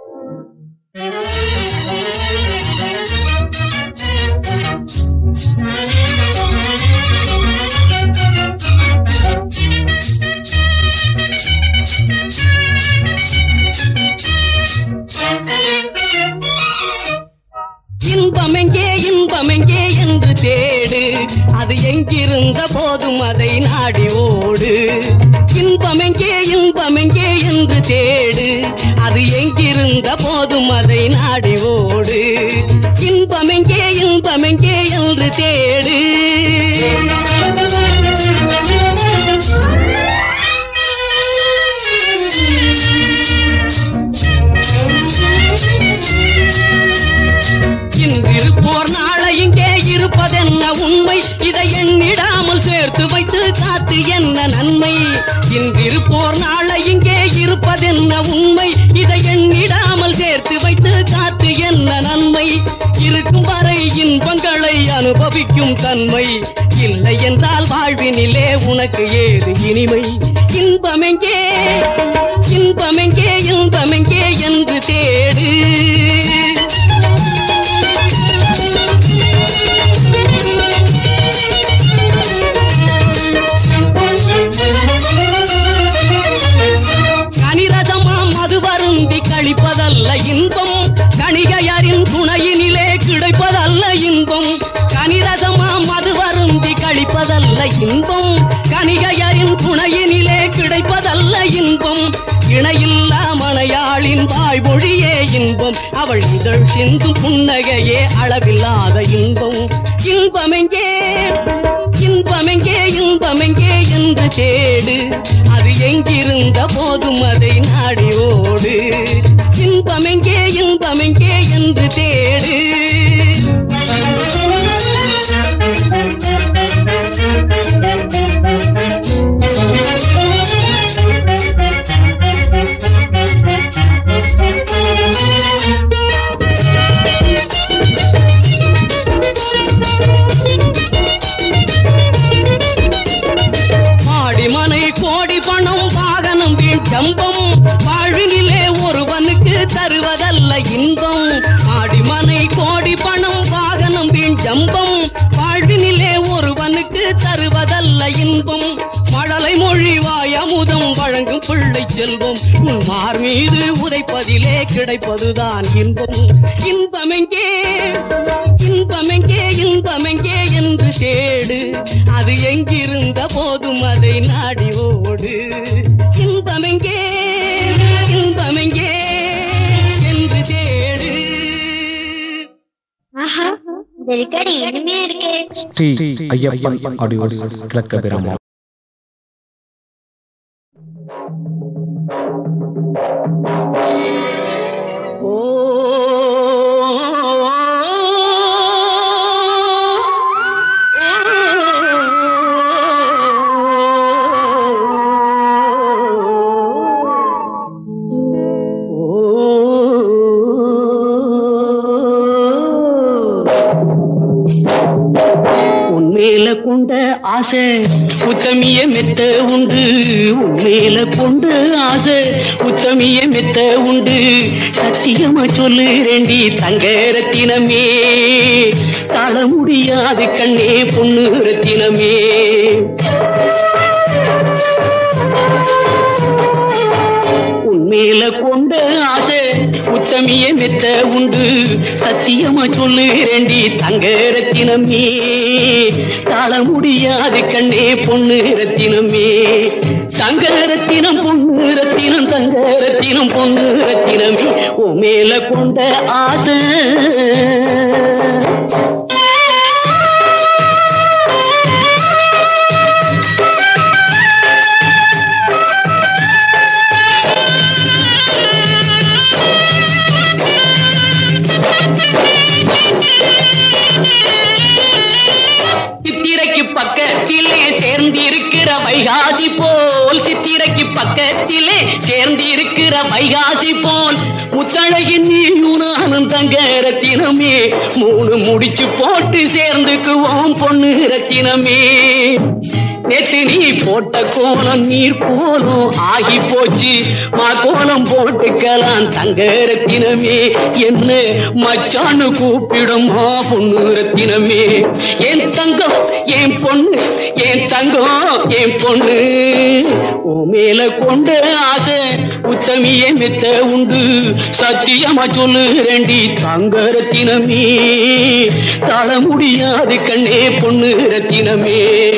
இன்பமெங்கே இன்பமெங்கே என்று தேடு அது எங்கிருந்த போதும் அதை நாடி ஓடு இன்பமெங்கே இன்பமெங்கே என்று தேடு அது எங்கிருந்த போதும் அதை நாடி ஓடு இன்பமெங்கே இன்பமெங்கே என்று தேடு இன்றிருப்போர் நாளை இங்கே இருப்பதென்ன உண்மை இதை எண்ணிடாமல் சேர்த்து வைத்து காத்து என்ன நன்மை இன்றிருப்போர் நாளை இங்கே இருப்பதென்ன உண்மை இதை எண்ணிடாமல் சேர்த்து வைத்து காத்து என்ன நன்மை இருக்கும் வரை இன்பங்களை அனுபவிக்கும் தன்மை இல்லை என்றால் வாழ்வினிலே உனக்கு ஏது இனிமை இன்பமெங்கே இன்பமெங்கே இன்பமெங்கே என்று தேடு கனிரதமாம் மது வருந்தி கழிப்பதல்ல இன்பம் கணிகையரின் துணையினிலே கிடைப்பதல்ல இன்பம் கனிரதமாம் மது வருந்தி கழிப்பதல்ல இன்பம் கணிகையரின் துணையினிலே கிடைப்பதல்ல இன்பம் இணையில்லா மனையாளின் வாய்மொழியே இன்பம் அவள் இதழ் சிந்தும் புன்னகையே அளவில்லாத இன்பம் இன்பமெங்கே இன்பமெங்கே இன்பமெங்கே என்று தேடு அது எங்கிருந்த போதும் அதை நாடி ஓடு இன்பமெங்கே இன்பமெங்கே என்று தேடு மாடி மனை கோடி பணம் வாகனம் வீண் ஜம்பம் வாழ்வினிலே ஒருவனுக்கு தருவதல்ல இன்பம் மாடி மனை கோடி பணம் வாகனம் வீண் ஜம்பம் வாழ்வினிலே ஒருவனுக்கு தருவதல்ல இன்பம் மழலை மொழி வாயமுதம் வழங்கும் பிள்ளை செல்வம் உன் மார் மீது உதைப்பதிலே கிடைப்பதுதான் இன்பம் இன்பமெங்கே இன்பமெங்கே இன்பமெங்கே என்று தேடு அது எங்கிருந்த போதும் அதை நாடி ஓடு இன்பமெங்கே இன்பமெங்கே என்று தேடு ஆஹா இந்த ரெக்கார்டு இனிமையா இருக்கே ஸ்ரீ ஐயப்பன் ஆடியோ கிழக்க பெருமாள் உன்மேல கொண்ட ஆசை உத்தமிய மெத்த உண்டு உன்மேல கொண்ட ஆசை உத்தமிய மெத்த உண்டு சத்தியமா சொல்லு ரெண்டி தங்க ரத்தினமே தாழ முடியாது கண்ணே பொண்ணு ரத்தினமே உன்மேல கொண்ட ஆசை உத்தமிய மெத்த உண்டு சத்தியமா சொல்லு ரெண்டி தங்க ரத்தினமே தாழ முடியாது கண்ணே பொண்ணு ரத்தினமே தங்க ரத்தினம் பொண்ணு ரத்தினம் தங்க ரத்தினம் பொண்ணு ரத்தினமே உன் மேல கொண்ட ஆசை சித்திரைக்கு பக்கத்திலே சேர்ந்திருக்கிற வைகாசி போல் சித்திரைக்கு பக்கத்திலே சேர்ந்திருக்கிற வைகாசி போல் முத்தழகின் நீயும் நானும் தங்க ரத்தினமே மூணு முடிச்சு போட்டு சேர்ந்துக்குவோம் பொண்ணு ரத்தினமே நேற்று நீ போட்ட கோலம் நீர் போலும் ஆகி போச்சு மா கோலம் போட்டுக்கலாம் தங்க ரத்தினமே என்ன மச்சான்னு கூப்பிடுமா பொண்ணு ரத்தினமே என் தங்கம் என் பொண்ணு என் தங்கம் என் பொண்ணு உன் மேல கொண்ட ஆசை உத்தமியே மெத்த உண்டு சத்தியமா சொல்லு ரெண்டி தங்க ரத்தினமே தாழ முடியாது கண்ணே பொண்ணு ரத்தினமே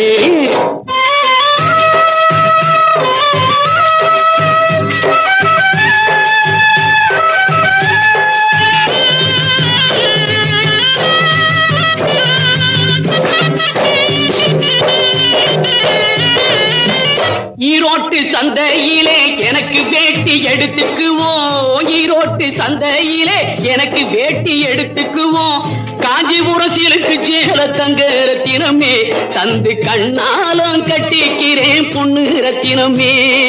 ஈரோட்டு சந்தையிலே எனக்கு வேட்டி எடுத்துக்குவோம் ஈரோட்டு சந்தையிலே எனக்கு வேட்டி எடுத்துக்குவோம் காஞ்சிபுரம் சிலுக்கு சேல தங்க ரத்தினமே தந்து கண்ணாலம் கட்டிக்கிறேன் பொண்ணு ரத்தினமே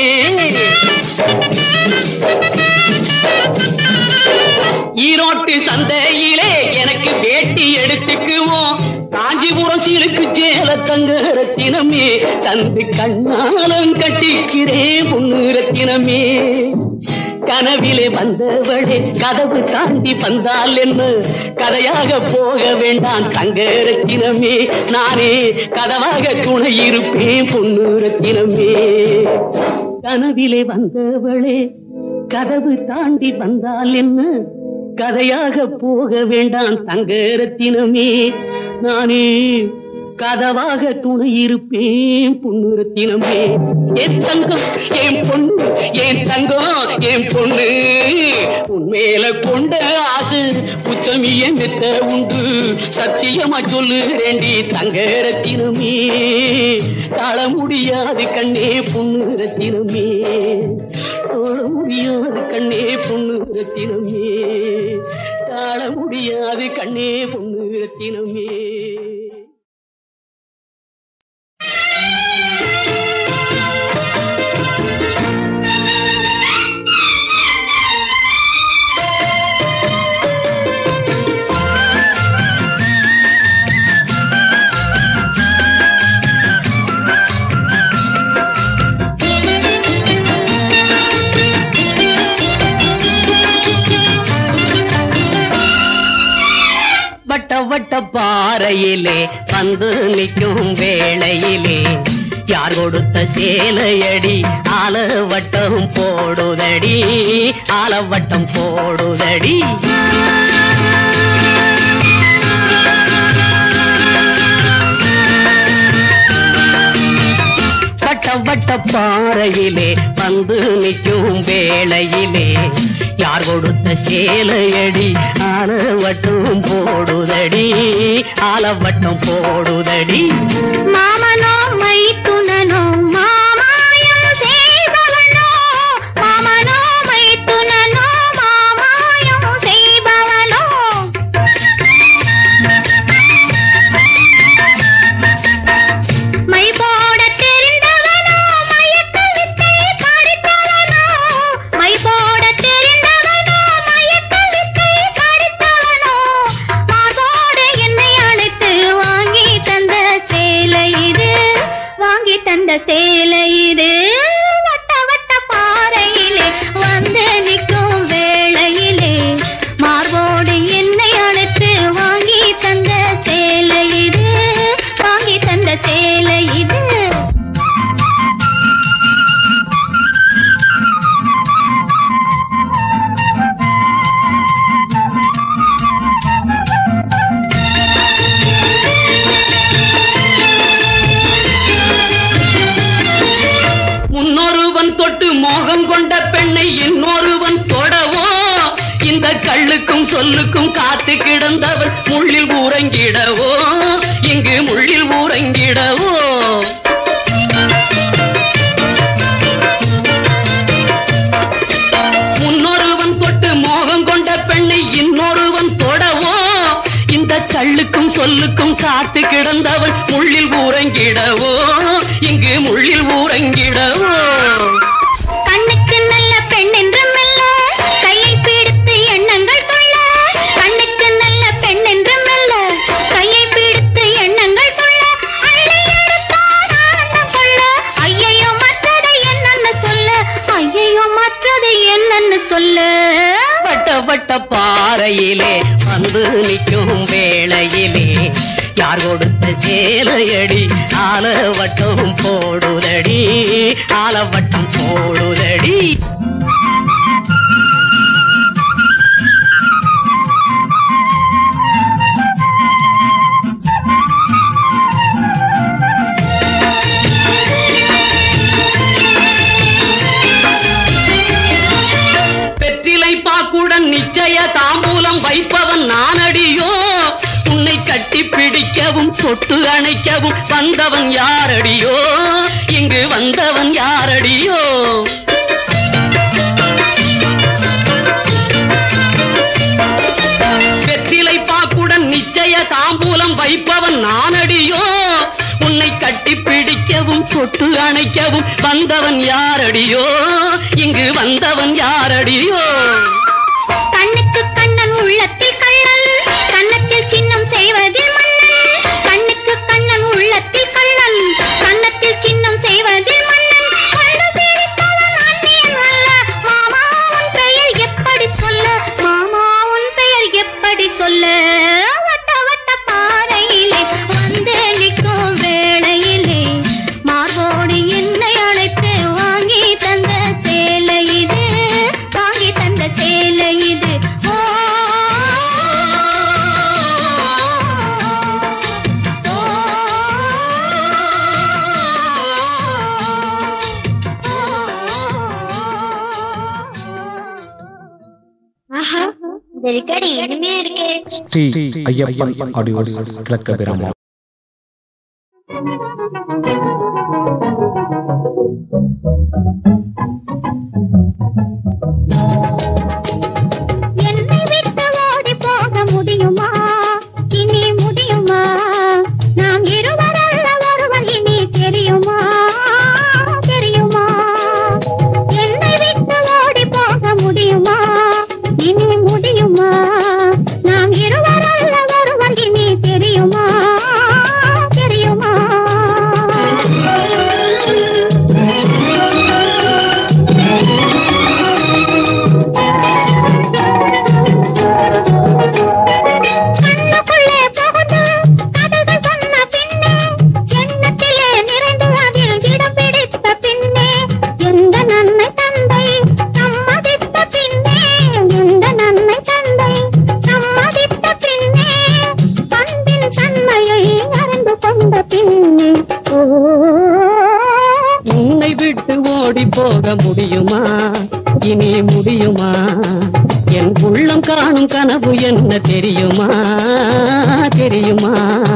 ஈரோட்டு சந்தையிலே எனக்கு வேட்டி எடுத்துக்குவோம் காஞ்சிபுரம் சீலுக்கு சேல தங்க ரத்தினமே தந்து கண்ணாலம் கட்டிக்கிறேன் பொண்ணு ரத்தினமே கனவிலே வந்தவளே கதவு தாண்டி வந்தால் என்ன கதையாக போக வேண்டாம் தங்க ரத்தினமே நானே கதவாக துணை இருப்பேன் பொண்ணு ரத்தினமே கனவிலே வந்தவளே கதவு தாண்டி வந்தால் என்ன கதையாக போக வேண்டாம் தங்க ரத்தினமே நானே கதவாக துணை இருப்பேன் பொண்ணு ரத்தினமே என் தங்கம் என் பொண்ணு என் தங்கம் என் பொண்ணு உண்மையில கொண்ட ஆசை புத்தமிய மெத்த உண்டு சத்தியமா சொல்லு வேண்டி தங்க ரத்தினமே தாழ முடியாது கண்ணே பொண்ணு ரத்தினமே தாழ முடியாது கண்ணே பொண்ணு ரத்தினமே தாழ முடியாது கண்ணே பொண்ணு ரத்தினமே வட்ட வட்ட பாறையிலே வந்து நிற்கும் வேளையிலே யார் கொடுத்த சேலையடி ஆல வட்டம் போடுதடி ஆல வட்டம் போடுதடி வட்ட வட்ட பாறையிலே வந்து நிற்கும் வேளையிலே யார் கொடுத்த சேலையடி ஆலவட்டம் போடுதடி ஆலவட்டம் போடுதடி மாமனோ மைத்துனனோ மாமாயம் செய்பவனோ மாமனோ மைத்துனனோ மாமாயம் செய்பவனோ மை போட தெரிந்தவனோ மயக்க வித்தை படித்தவனோ மை போட தெரிந்தவனோ மயக்க வித்தை படித்தவனோ மாதோடு என்னை அழைத்து வாங்கி தந்த சேலை இது வாங்கி தந்த சேலை இது வட்ட வட்ட பாறையிலே வந்து நிற்கும் வேளையிலே மார்போடு என்னை அழைத்து வாங்கி தந்த சேலை இது வாங்கி தந்த சேலை இது முன்னொருவன் தொட்டு மோகம் கொண்ட பெண்ணை இன்னொருவன் தொடவோ இந்த கள்ளுக்கும் சொல்லுக்கும் காத்து கிடந்தவர் முள்ளில் ஊறங்கிடவோ இங்கு முள்ளில் ஊறங்கிடவோ முன்னொருவன் தொட்டு மோகம் கொண்ட பெண்ணை இன்னொருவன் தொடவோ இந்த கள்ளுக்கும் சொல்லுக்கும் காத்து கிடந்தவன் முள்ளில் ஊறங்கிடவோ இங்கு முள்ளில் ஊறங்கிடவோ கண்ணுக்கு நல்ல பெண் என்று மெல்ல கையை பிடித்து எண்ணங்கள் சொல்ல கண்ணுக்கு நல்ல பெண் என்று மெல்ல கையை பிடித்து எண்ணங்கள் சொல்ல அள்ளி எடுத்தான் ஆண்டம் மற்றது என்னன்னு சொல்லு வட்ட வட்ட பாறையிலே வந்து நிற்கும் வேளையிலே யார் கொடுத்த சேலையடி ஆல வட்டம் போடுதடி ஆல வட்டம் போடுதடி பெற்றிலை பாக்குடன் நிச்சய தாம்பூலம் வைப்பவன் நானடியோ உன்னை கட்டி பிடிக்கவும் தொட்டு அணைக்கவும் வந்தவன் யாரடியோ இங்கு வந்தவன் யாரடியோ வெற்றிலை பாக்குடன் நிச்சய தாம்பூலம் வைப்பவன் நானடியோ உன்னை கட்டி பிடிக்கவும் தொட்டு அணைக்கவும் வந்தவன் யாரடியோ இங்கு வந்தவன் யாரடியோ கண்ணுக்கு கண்ணன் உள்ளத்தில் கள்ளன் கன்னத்தில் சின்னம் செய்வதில் மன்னன் கண்ணுக்கு கண்ணன் உள்ளத்தில் கள்ளன் கன்னத்தில் சின்னம் செய்வதில் மன்னன் கண்டு பிடித்தவன் அந்நியன் அல்ல மாமா உன் பெயர் எப்படி சொல்ல மாமா உன் பெயர் எப்படி சொல்ல வட்ட வட்ட பாறையிலே வந்து நிற்கும் வேளையிலே மார்போடு என்னை அழைத்து வாங்கி தந்த சேலை இது வாங்கி தந்த சேலை இது ஓ ஆஹா இந்த ரெக்கார்டு இனிமையா இருக்கே ஸ்ரீ ஐயப்பன் ஆடியோஸ் கிழக்கு கிராமம் என்னை விட்டு ஓடி போக முடியுமா இனி முடியுமா நாம் இருவர் அல்ல ஒருவர் இனி தெரியுமா தெரியுமா என்னை விட்டு ஓடி போக முடியுமா இனி முடியுமா நாம் இருவர் அல்ல ஒருவர் இனி தெரியுமா தெரியுமா கண்ணுக்குள்ளே புகுந்து கதைகள் சொன்ன பின்னே எண்ணத்திலே நிறைந்து அதில் இடம் பிடித்த பின்னே எந்த நன்மை தந்தை சம்மதித்த பின்னே எந்த நன்மை தந்தை சம்மதித்த பின்னே பண்பின் தன்மையை அறிந்து கொண்ட பின்னே ஓ உன்னை விட்டு ஓடி போக முடியுமா இனி முடியுமா என் உள்ளம் காணும் கனவு என்ன தெரியுமா தெரியுமா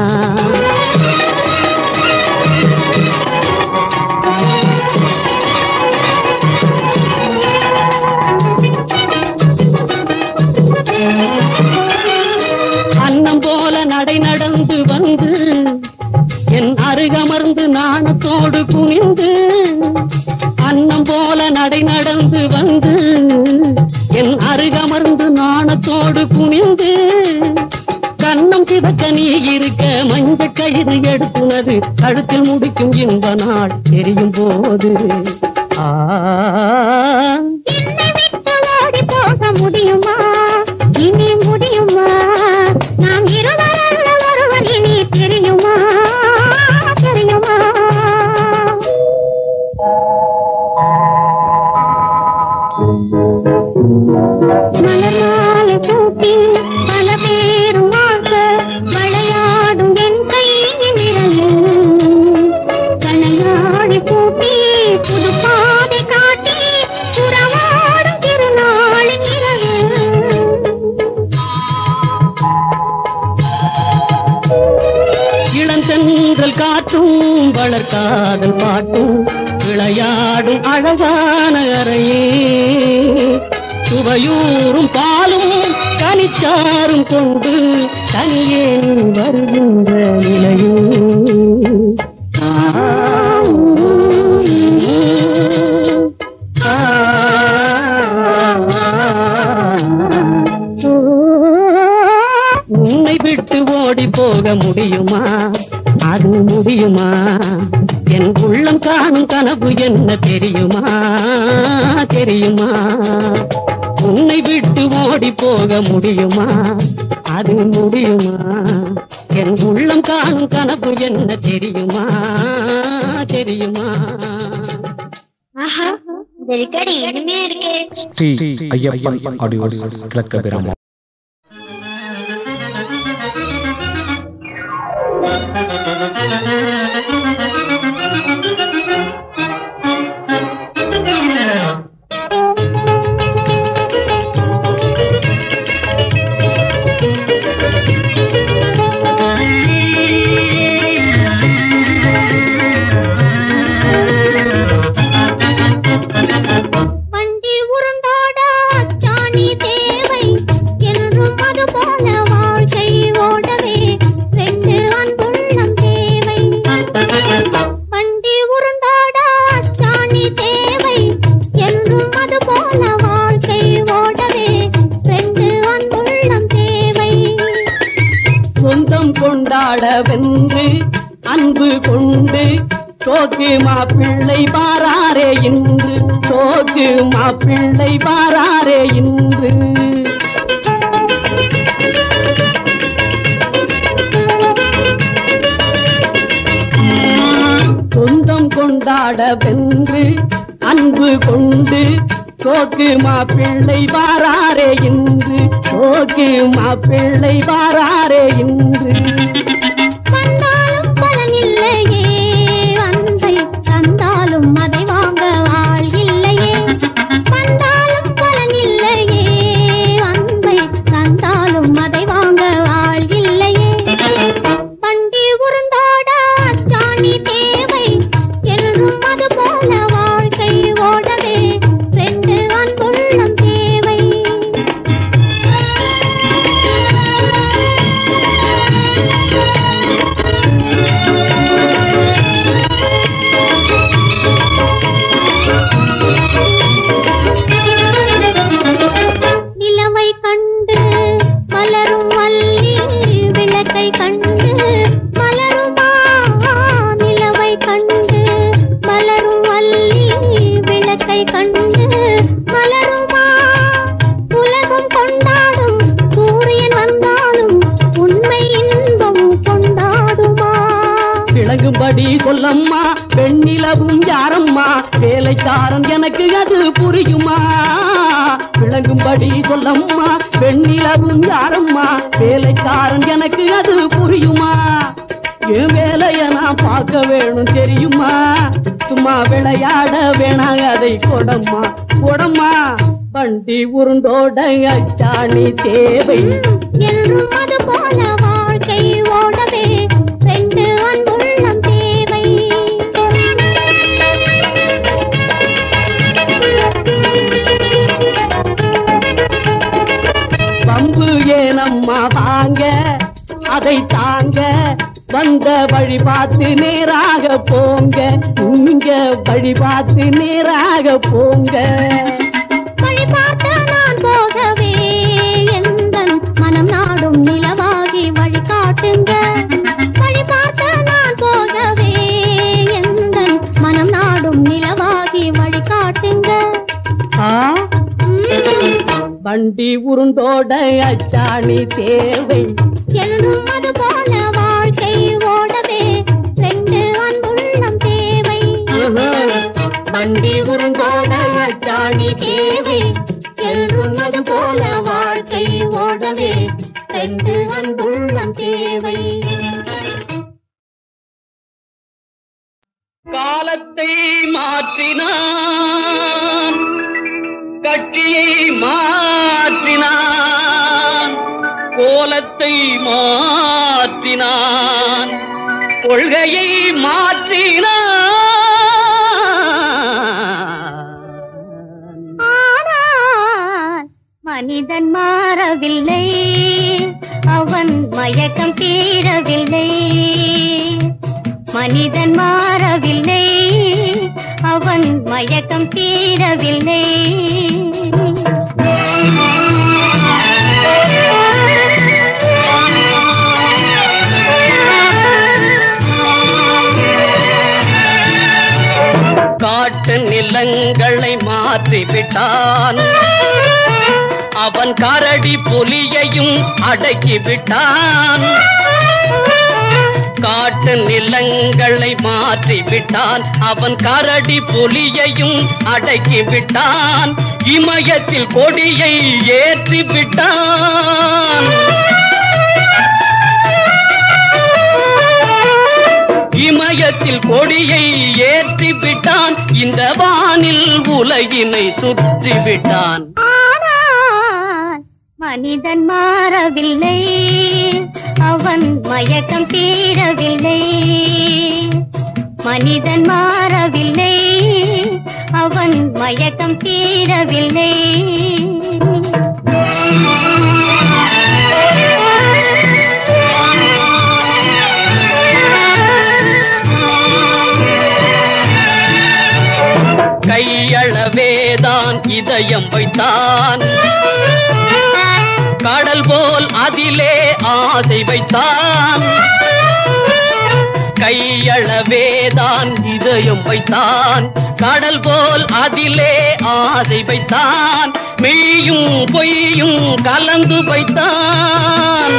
அன்னம் போல நடை நடந்து வந்து என் அருகமர்ந்து நாணத்தோடு குனிந்து அன்னம் போல நடை நடந்து வந்து என் அருகமர்ந்து நாணத்தோடு குனிந்து கண்ணம் சிவக்க நீ இருக்க மஞ்ச கயிறு எடுத்துனது கழுத்தில் முடிக்கும் இன்ப நாள் தெரியும் போது ஆ என்னை விட்டு ஓடி போக முடியுமா இனி முடியுமா நாம் இருவர் அல்ல ஒருவர் இனி தெரியுமா தெரியுமா மலர்மாலை சூட்டி பல பேரும் ஆக விளையாடும் என் கையின் விரலில் கலையாடி பூட்டி புது பாதை காட்டி சுரமாடும் திருநாளின் இரவு இளந்தென்றல் காற்றும் வளர்காதல் பாட்டும் விளையாடும் அழகான அறையே சுவையூறும் பாலும் கனிச்சாரும் கொண்டு தனியே நீ வருகின்ற நிலையே ஆ, ஆ, உன்னை விட்டு ஓடி போக முடியுமா அது முடியுமா என் உள்ள உள்ளம் காணும் கனவு என்ன தெரியுமா தெரியுமா உன்னை விட்டு ஓடி போக முடியுமா அது முடியுமா என் உள்ளம் காணும் கனவு என்ன தெரியுமா தெரியுமா ஆஹா இந்த ரெக்கார்டு இனிமையா இருக்கே ஸ்ரீ ஐயப்பன் ஆடியோ கிழக்கு கிராமம் வண்டி உருண்டோட அச்சாணி தேவை என்றும் அது போல வாழ்க்கை ஓடவே ரெண்டு அன்புள்ளம் தேவை வண்டி உருண்டோட அச்சாணி தேவை என்றும் அது போல வாழ்க்கை ஓடவே ரெண்டு அன்புள்ளம் தேவை சொந்தம் கொண்டாட வென்று அன்பு கொண்டு சோக்கு மாப்பிள்ளை பாராரே இன்று சோக்கு மாப்பிள்ளை பாராரே இன்று சொந்தம் கொண்டாட வென்று அன்பு கொண்டு சோக்கு மாப்பிள்ளை பாராரே இன்று சோக்கு மாப்பிள்ளை பாராரே இன்று வந்தாலும் பலனில்லையே அன்பை தந்தாலும் அதை வாங்க ஆள் இல்லையே வந்தாலும் பலனில்லையே அன்பை தந்தாலும் அதை வாங்க ஆள் இல்லையே வண்டி உருண்டோட அச்சாணி தேவை என்றும் அது போல வாழ்க்கை ஓடவே ரெண்டு அன்புள்ளம் தேவை நிலவை கண்டு மலரும் மல்லி விளக்கை கண்டு மலருமா நிலவை கண்டு மலரும் மல்லி விளக்கை கண்டு மலருமா உலகம் கொண்டாடும் சூரியன் வந்தாலும் உண்மை இன்பம் கொண்டாடுமா விளங்கும்படி சொல்லம்மா பெண்ணிலவும் யாரம்மா வேலைக்காரன் எனக்கு அது புரியுமா விளங்கும்படி சொல்லம்மா பெண்ணிலவும் யாரம்மா வேலைக்காரன் எனக்கு அது புரியுமா என் வேலைய நான் பார்க்க வேணும் தெரியுமா சும்மா விளையாட வேணாம் அதை கொடம்மா கொடம்மா வண்டி உருண்டோட அச்சாணி தேவை என்றும் அது போல வாழ்க்கை ஓடவே ரெண்டு அன்புள்ளம் தேவை பம்பு ஏனம்மா வாங்க அதை தாங்க வந்த வழி பார்த்து நேராக போங்க நீங்க வழி பார்த்து நேராக போங்க வழி பார்த்து நான் போகவே எந்தன் மனம் நாடும் நிலவாகி வழி காட்டுங்க வழி பார்த்து நான் போகவே எந்தன் மனம் நாடும் நிலவாகி வழி காட்டுங்க ஆ உம், வண்டி உருண்டோட அச்சாணி தேவை என்றும் அது போல வாழ்க்கை ஓடவே ரெண்டு அன்புள்ளம் தேவை ஆஹா. வண்டி உருண்டோட அச்சாணி தேவை என்றும் அது போல வாழ்க்கை ஓடவே ரெண்டு அன்புள்ளம் தேவை காலத்தை மாற்றினான் கட்சியை மாற்றினான் கோலத்தை மாற்றினான் கொள்கையை மாற்றினான் ஆனால் மனிதன் மாறவில்லை அவன் மயக்கம் தீரவில்லை மனிதன் மாறவில்லை அவன் மயக்கம் தீரவில்லை மாற்றி விட்டான் அவன் கரடி புலியையும் அடக்கி விட்டான் காட்டு நிலங்களை மாற்றி விட்டான் அவன் கரடி புலியையும் அடக்கி விட்டான் இமயத்தில் கொடியை ஏற்றி விட்டான் இமயத்தில் கொடியை ஏற்றி விட்டான் இந்த வானில் உலகினை சுற்றி விட்டான் ஆனால் மனிதன் மாறவில்லை அவன் மயக்கம் தீரவில்லை மனிதன் மாறவில்லை அவன் மயக்கம் தீரவில்லை கையளவேதான் இதயம் வைத்தான் கடல் போல் அதிலே ஆசை வைத்தான் கையளவேதான் இதயம் வைத்தான் கடல் போல் அதிலே ஆசை வைத்தான் மெய்யும் பொய்யும் கலந்து வைத்தான்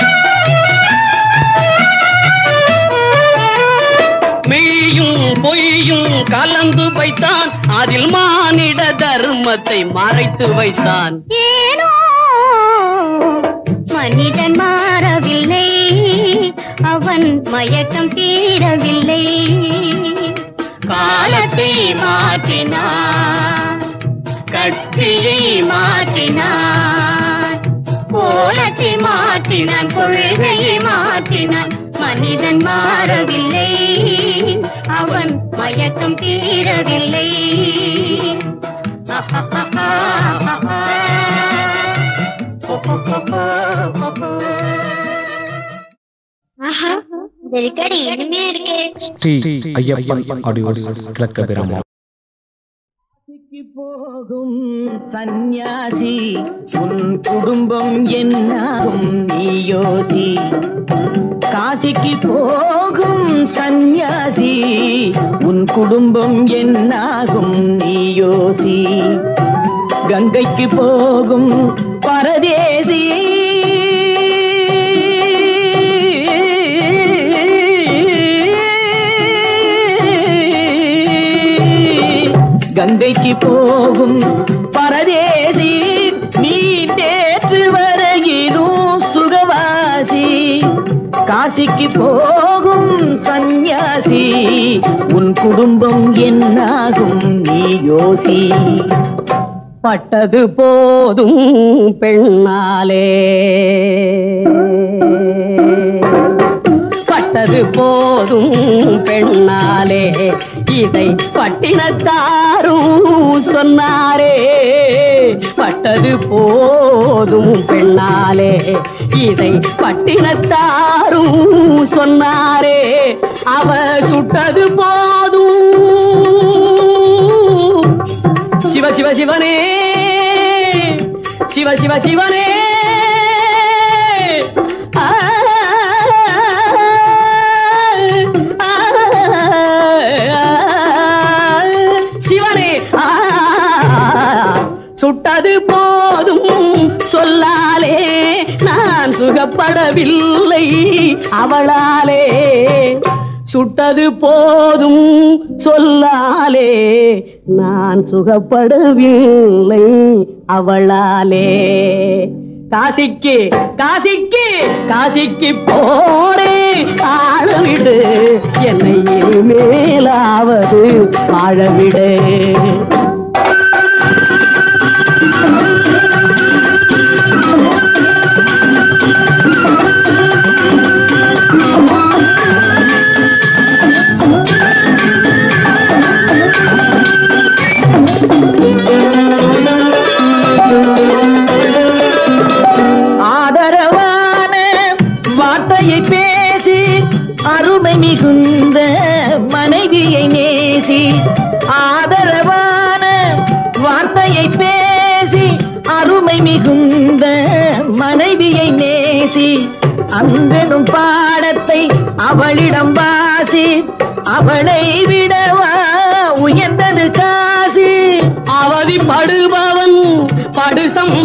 மெய்யும் பொய்யும் கலந்து வைத்தான் அதில் மானிட தர்மத்தை மறைத்து வைத்தான் ஏனோ மனிதன் மாறவில்லை அவன் மயக்கம் தீரவில்லை காலத்தை மாற்றினான் கட்டியை மாற்றினான் கோலத்தை மாற்றினான் கொள்கையை மாற்றினான் மனிதன் மாறவில்லை அவன் மயக்கம் தீரவில்லை ஆஹா இந்த ரெக்கார்டு இனிமையா இருக்கே ஸ்ரீ ஐயப்பன் ஆடியோஸ் கிழக்கு கிராமம் காசிக்கு போகும் சந்நியாசி உன் குடும்பம் என்னாகும் நீயோசி காசிக்கு போகும் சந்நியாசி உன் குடும்பம் என்னாகும் நீயோசி கங்கைக்கு போகும் பரதேசி கங்கைக்கு போகும் பரதேசி நீ நேற்று வரையிலும் சுகவாசி காசிக்கு போகும் சந்நியாசி உன் குடும்பம் என்னாகும் நீ யோசி பட்டது போதும் பெண்ணாலே பட்டது போதும் பெண்ணாலே இதை பட்டினத்தாரும் சொன்னாரே பட்டது போதும் பெண்ணாலே இதை பட்டினத்தாரும் சொன்னாரே அவ சுட்டது போதும் சிவ சிவ சிவனே சிவ சிவ சிவனே ஆ, ஆ, சிவனே ஆ, சுட்டது போதும் சொல்லாலே நான் சுகப்படவில்லை அவளாலே சுட்டது போதும் சொல்லாலே நான் சுகப்படவில்லை அவளாலே காசிக்கு காசிக்கு காசிக்கு போரே ஆளவிடு என்னை மேலாவது வாழவிடு ஆதரவான வார்த்தையை பேசி அருமை மிகுந்த மனைவியை நேசி ஆதரவான வார்த்தையை பேசி அருமை மிகுந்த மனைவியை நேசி அங்கனும் பாடத்தை அவளிடம் வாசி அவளை விடவா உயர்ந்தது காசி அவதி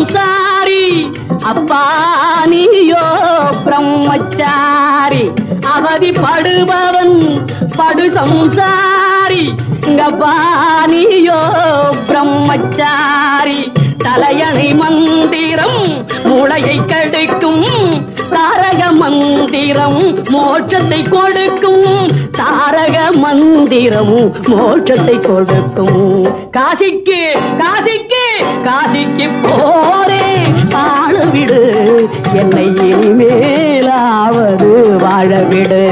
சம்சாரி அப்பா நீயோ பிரம்மச்சாரி அவதிப்படுபவன் படு சம்சாரி இங்கப்பா நீயோ பிரம்மச்சாரி தலையணை மந்திரம் மூளையை கெடுக்கும் தாரக மந்திரம் மோட்சத்தை கொடுக்கும் தாரக மந்திரம் மோட்சத்தை கொடுக்கும் காசிக்கு காசிக்கு காசிக்கு போரே வாழ விடு என்னை இனிமேலாவது வாழ விடு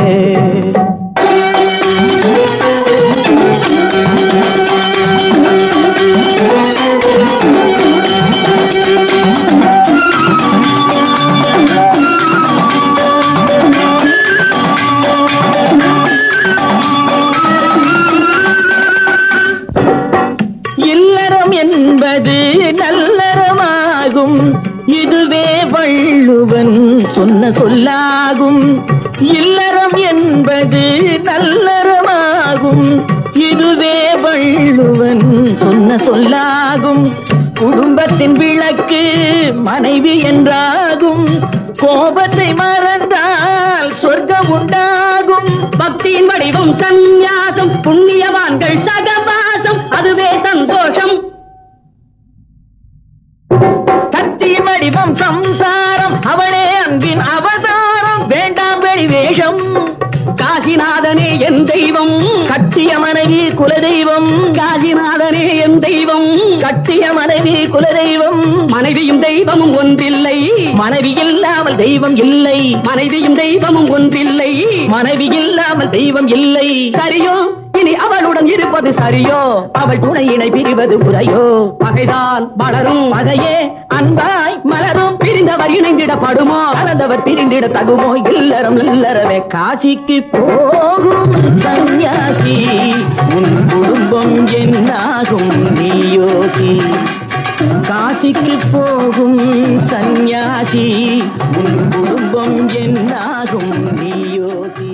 இல்லறம் என்பது நல்லறமாகும் இதுவே வள்ளுவன் சொன்ன சொல்லாகும் இல்லறம் என்பது நல்லறமாகும் இதுவே வள்ளுவன் சொன்ன சொல்லாகும் குடும்பத்தின் விளக்கு மனைவி என்றாகும் கோபத்தை மறந்தால் சொர்க்கம் உண்டாகும் பக்தியின் வடிவம் சந்நியாசம் புண்ணியவான்கள் சகவாசம் அதுவே சந்தோஷம் சக்தி வடிவம் சம்சாரம் அவளே அன்பின் அவதாரம் வேண்டாம் வெளி வேஷம் காசிநாதனே என் தெய்வம் கட்டிய மனைவி குலதெய்வம் காசிநாதனே என் தெய்வம் கட்டிய மனைவி குலதெய்வம் மனைவியும் தெய்வமும் ஒன்றில்லை மனைவி இல்லாமல் தெய்வம் இல்லை மனைவியும் தெய்வமும் ஒன்றில்லை மனைவி இல்லாமல் தெய்வம் இல்லை சரியோ இனி அவளுடன் இருப்பது சரியோ அவள் துணையினை பிரிவது முறையோ பகைதான் வளரும் அதையே அன்பாய் மலரும் பிரிந்தவர் இணைந்திடப்படுமோ கலந்தவர் பிரிந்திட தகுமோ இல்லறம் இல்லறவே காசிக்கு போகும் சந்நியாசி உன் குடும்பம் என்னாகும் நீயோசி காசிக்கு போகும் சந்நியாசி உன் குடும்பம் என்னாகும் நீயோசி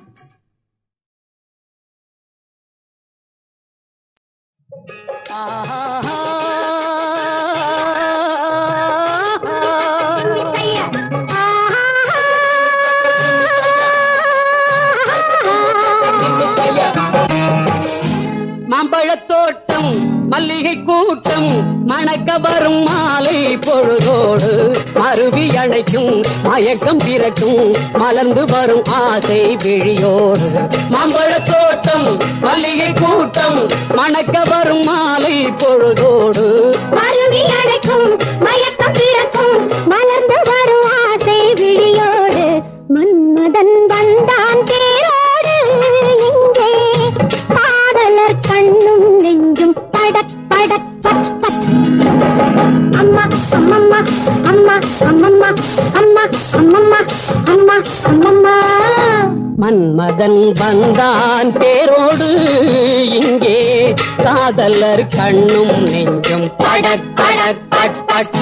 மாம்பழத்தோட்டம் மல்லிகை கூட்டம் மணக்க வரும் மாலை பொழுதோடு மருவி அணைக்கும் மயக்கம் பிறக்கும் மலர்ந்து வரும் ஆசை விழியோடு மாம்பழத்தோட்டம் மல்லிகை கூட்டம் மணக்க வரும் மாலை பொழுதோடு மருவி அடைக்கும் மயக்கம் பிறக்கும் மலர்ந்து வரும் ஆசை விழியோடு மன்மதன் வந்தான் தேரோடு இங்கே காதலர் கண்ணும் நெஞ்சும் படக் படக் பட் பட் அம்மா அம்மம்மா அம்மா அம்மம்மா அம்மா அம்மம்மா அம்மா அம்மம்மா மன்மதன் வந்தான் தேரோடு இங்கே காதலர் கண்ணும் நெஞ்சும் படக் படக் பட் பட்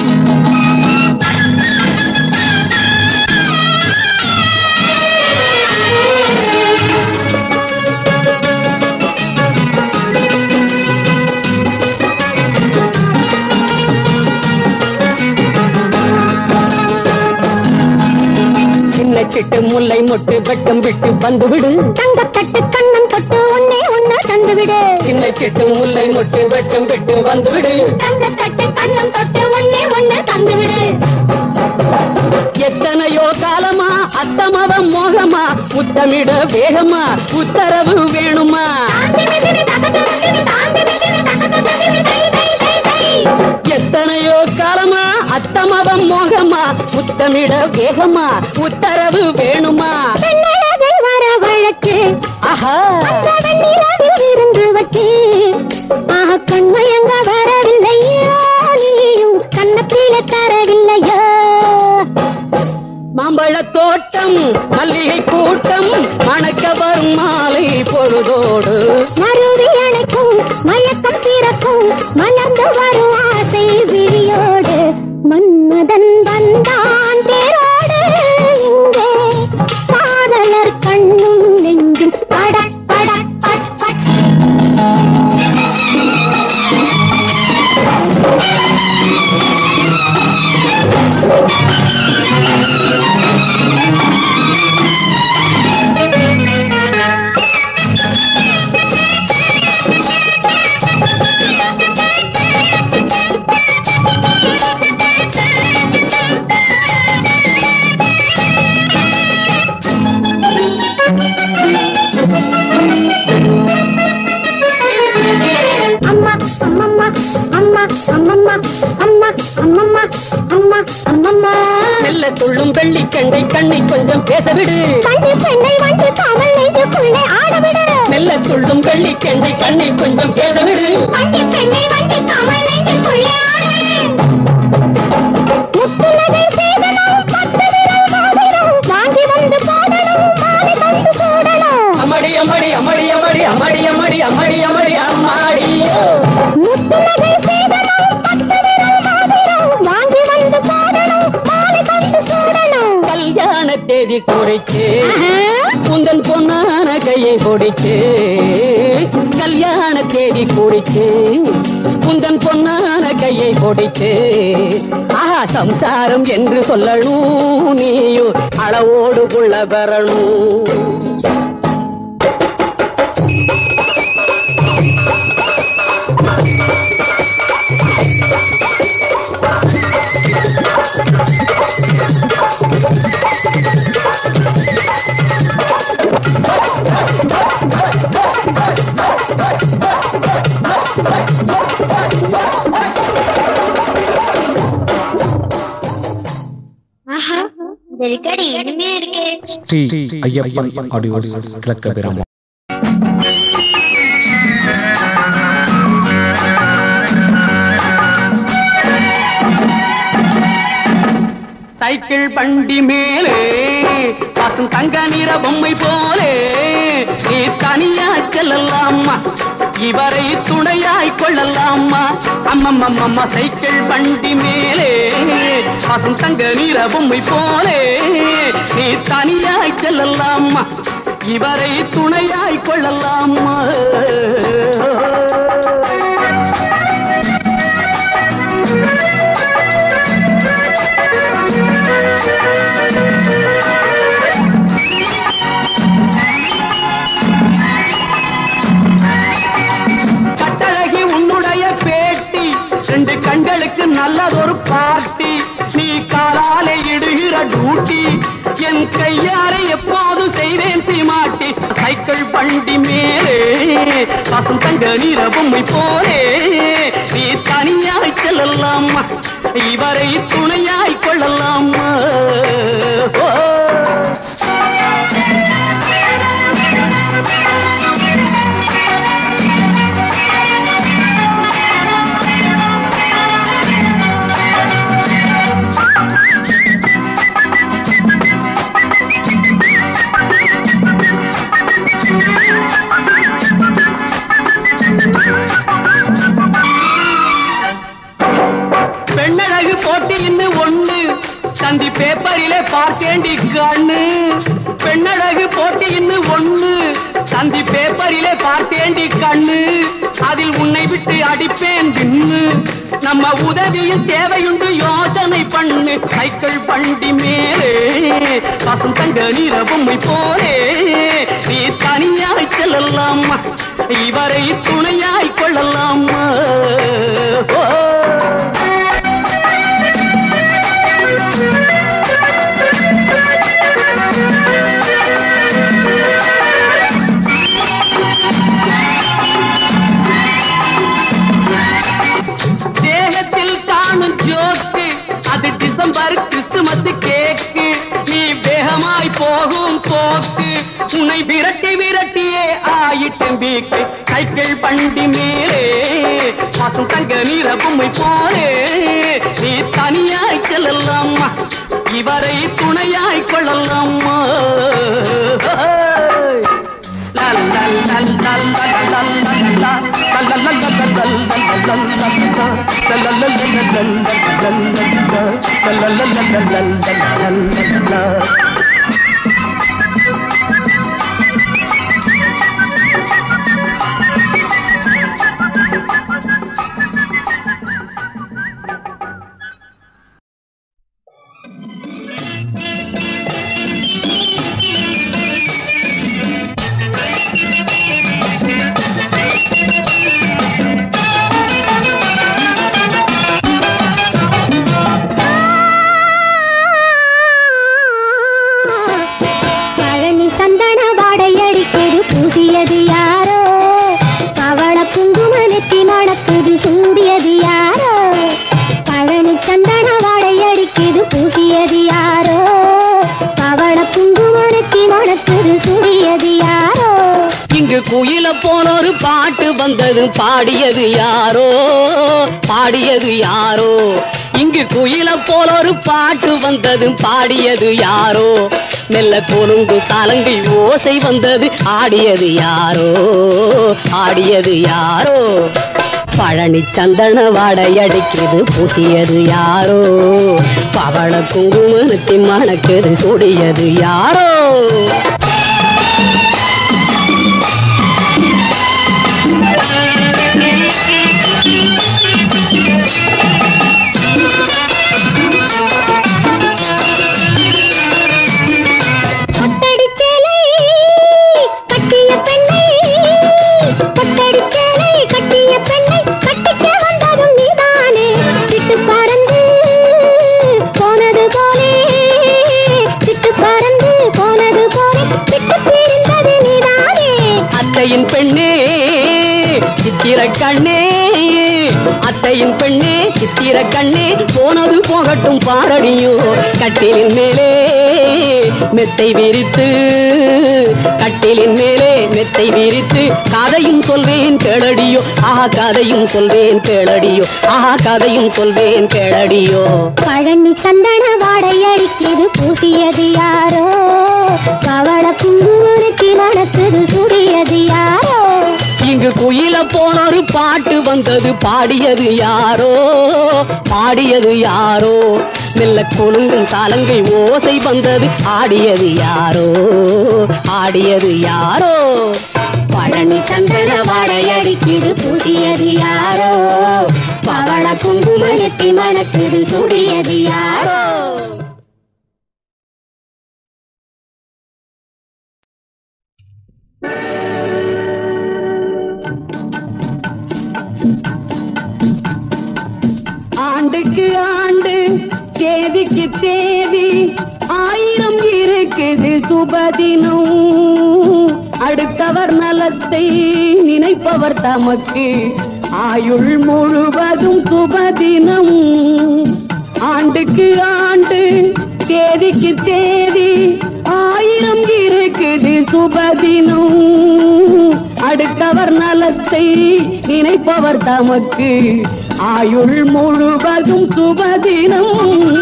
சின்ன சிட்டு முல்லை மொட்டு வெட்டம் விட்டு வந்து விடு தங்கத்தட்டு கண்ணம் தொட்டு ஒன்னே ஒன்னு தந்துவிடு சின்ன சிட்டு முல்லை மொட்டு வெட்டம் விட்டு வந்து விடு தங்கத்தட்டு கண்ணம் தொட்டு ஒன்னே ஒன்னு தந்துவிடு எத்தனையோ காலமா அத்தமவம் மோகமா முத்தமிட வேகமா உத்தரவு வேணுமா எத்தனையோ காலமா அத்தமவம் மோகமா முத்தமிட வேகமா உத்தரவு வேணுமா பெண்ணழகை வர வழக்கு ஆஹா அந்த வெண்ணிலாவில் இருந்து வச்சு ஆக கண்மயங்க வரவில்லையோ நீயும் கண்ணத்தில தரவில்லையோ மாம்பழ தோட்டம் மல்லிகை கூட்டம் மணக்க வரும் மாலை பொழுதோடு மருவி அணைக்கும் மயக்கம் பிறக்கும் மலர்ந்து வரும் ஆசை விழியோடு மன்மதன் வந்தான் தேரோடு இங்கே காதலர் கண்ணும் நெஞ்சும் படக் படக் பட் பட் அம்மா அம்மம்மா அம்மா அம்மம்மா அம்மா அம்மம்மா அம்மா அம்மம்மா மெல்ல துள்ளும் வெள்ளிக்கண்டை கண்ணை கொஞ்சம் பேசவிடு வண்டி பெண்ணை வண்டி காவல் நெஞ்சுக்குள்ளே ஆடவிடு மெல்ல துள்ளும் வெள்ளிக்கண்டை கண்ணை கொஞ்சம் பேசவிடு வண்டி பெண்ணை வண்டி காவல் நெஞ்சுக்குள்ளே ஆடவிடு முத்துலகை சேதனம் பத்து விரல் மோதிரம் வாங்கி வந்து போடணும் மாலை வந்து சூடணும் அமடி அமடி அமடி அமடி அமடி அமடி அமடி அமடி அம்மாடியோ முத்துலகை சேதனம் பத்து விரல் மோதிரம் வாங்கி வந்து போடணும் மாலை வந்து சூடணும் கல்யாண தேதி குறிச்சு ஆஹா. உந்தன் பொன்னான கையை பிடிச்சு கல்யாண தேதி குறிச்சு உந்தன் பொன்னான கையை பிடிச்சு ஆஹா சம்சாரம் என்று சொல்லணும் நீயும் அளவோடு கொள்ள பெறணும் ஆஹா இந்த ரெக்கார்டு இனிமையா இருக்கே ஸ்ரீ ஐயப்பன் ஆடியோஸ் கிழக்கு கிராமம் சைக்கிள் பண்டி மேலே பசும் தங்க நிற பொம்மை போலே நீ தனியா செல்லலாமா இவரை துணையாய் கொள்ளலாமா அம்மம்மம்மம்மா சைக்கிள் பண்டி மேலே பசும் தங்க நிற பொம்மை போலே நீ தனியாய் செல்லலாமா இவரை துணையாய் கொள்ளலாமா கட்டழகி உன்னுடைய பேட்டி ரெண்டு கண்களுக்கு நல்லதொரு பார்ட்டி நீ காலாலே இடுகிற டூட்டி என் கையாலே எப்போது செய்வேன் சீமாட்டி சைக்கிள் பண்டி மேலே பசும் தங்க நீர பொம்மை போலே நீ தனியாய் செல்லலாமா இவரை துணையாய் கொள்ளலாமா ஓ பெண்ணழகு போட்டி இன்னும் ஒண்ணு தந்தி பேப்பரிலே பார்த்தேண்டி கண்ணு பெண்ணழகு போட்டி இன்னும் ஒண்ணு தந்தி பேப்பரிலே பார்த்தேண்டி கண்ணு அதில் உன்னை விட்டு அடிப்பேன் தின்னு நம்ம உதவியும் தேவையுண்டு யோசனை பண்ணு சைக்கிள் பண்டி மேலே பசும் தங்க நீர பொம்மை போலே நீ தனியாய் செல்லலாமா இவரை துணையாய் கொள்ளலாமா ஓ தேகத்தில் காணும் ஜோக்கு அது டிசம்பர் கிறிஸ்துமஸ் கேக்கு நீ வேகமாய் போகும் போக்கு உன்னை விரட்டி விரட்டியே ஆயிட்டும் வீக்கு சைக்கிள் பண்டி மேலே பசும் தங்க நீர பொம்மை போலே நீ தனியாய் செல்லலாமா இவரை துணையாய் கொள்ளலாமா வந்தது பாடியது யாரோ பாடியது யாரோ இங்கு குயில போல ஒரு பாட்டு வந்தது பாடியது யாரோ மெல்ல கொழுங்கு சாலங்கை ஓசை வந்தது ஆடியது யாரோ ஆடியது யாரோ பழனி சந்தன வாடையடிக்கிறது பூசியது யாரோ பவள குங்குமத்தின் மணக்குது சுடியது யாரோ பட்டடிச்சேலை கட்டிய பெண்ணை பட்டடிச்சேலை கட்டிய பெண்ணை கட்டிக்க வந்ததும் நீதானே சிட்டு பறந்து போனது போலே சிட்டு பறந்து போனது போலே சிட்டு பிரிந்தது நீதானே அத்தையின் பெண்ணே சித்திர கண்ணே அத்தையின் பெண்ணே சித்திர கண்ணே போனது போகட்டும் பாரடியோ கட்டிலின் மேலே மெத்தை விரித்து கட்டிலின் மேலே மெத்தை விரித்து கதையும் சொல்வேன் கேளடியோ ஆஹா கதையும் சொல்வேன் கேளடியோ ஆஹா கதையும் சொல்வேன் கேளடியோ பழனி சந்தன வாடை அடிக்கிறது பூசியது யாரோ கவள குங்குமனுக்கு வளர்த்தது சுடியது யாரோ இங்கு குயில போன ஒரு பாட்டு வந்தது பாடியது யாரோ பாடியது யாரோ மெல்ல கொழுங்கும் சாலங்கை ஓசை வந்தது ஆடியது யாரோ ஆடியது யாரோ பழனி சந்தன வாடையடிக்குது பூசியது யாரோ பவள குங்குமத்தி மணக்குது சுடியது யாரோ ஆண்டுக்கு ஆண்டு தேதிக்கு தேதி ஆயிரம் இருக்குது சுபதினம் அடுத்தவர் நலத்தை நினைப்பவர் தமக்கு ஆயுள் முழுவதும் சுபதினம் ஆண்டுக்கு ஆண்டு தேதிக்கு தேதி ஆயிரம் இருக்குது சுபதினம் அடுத்தவர் நலத்தை நினைப்பவர் தமக்கு ஆயுள் முழுவதும் சுபதினம்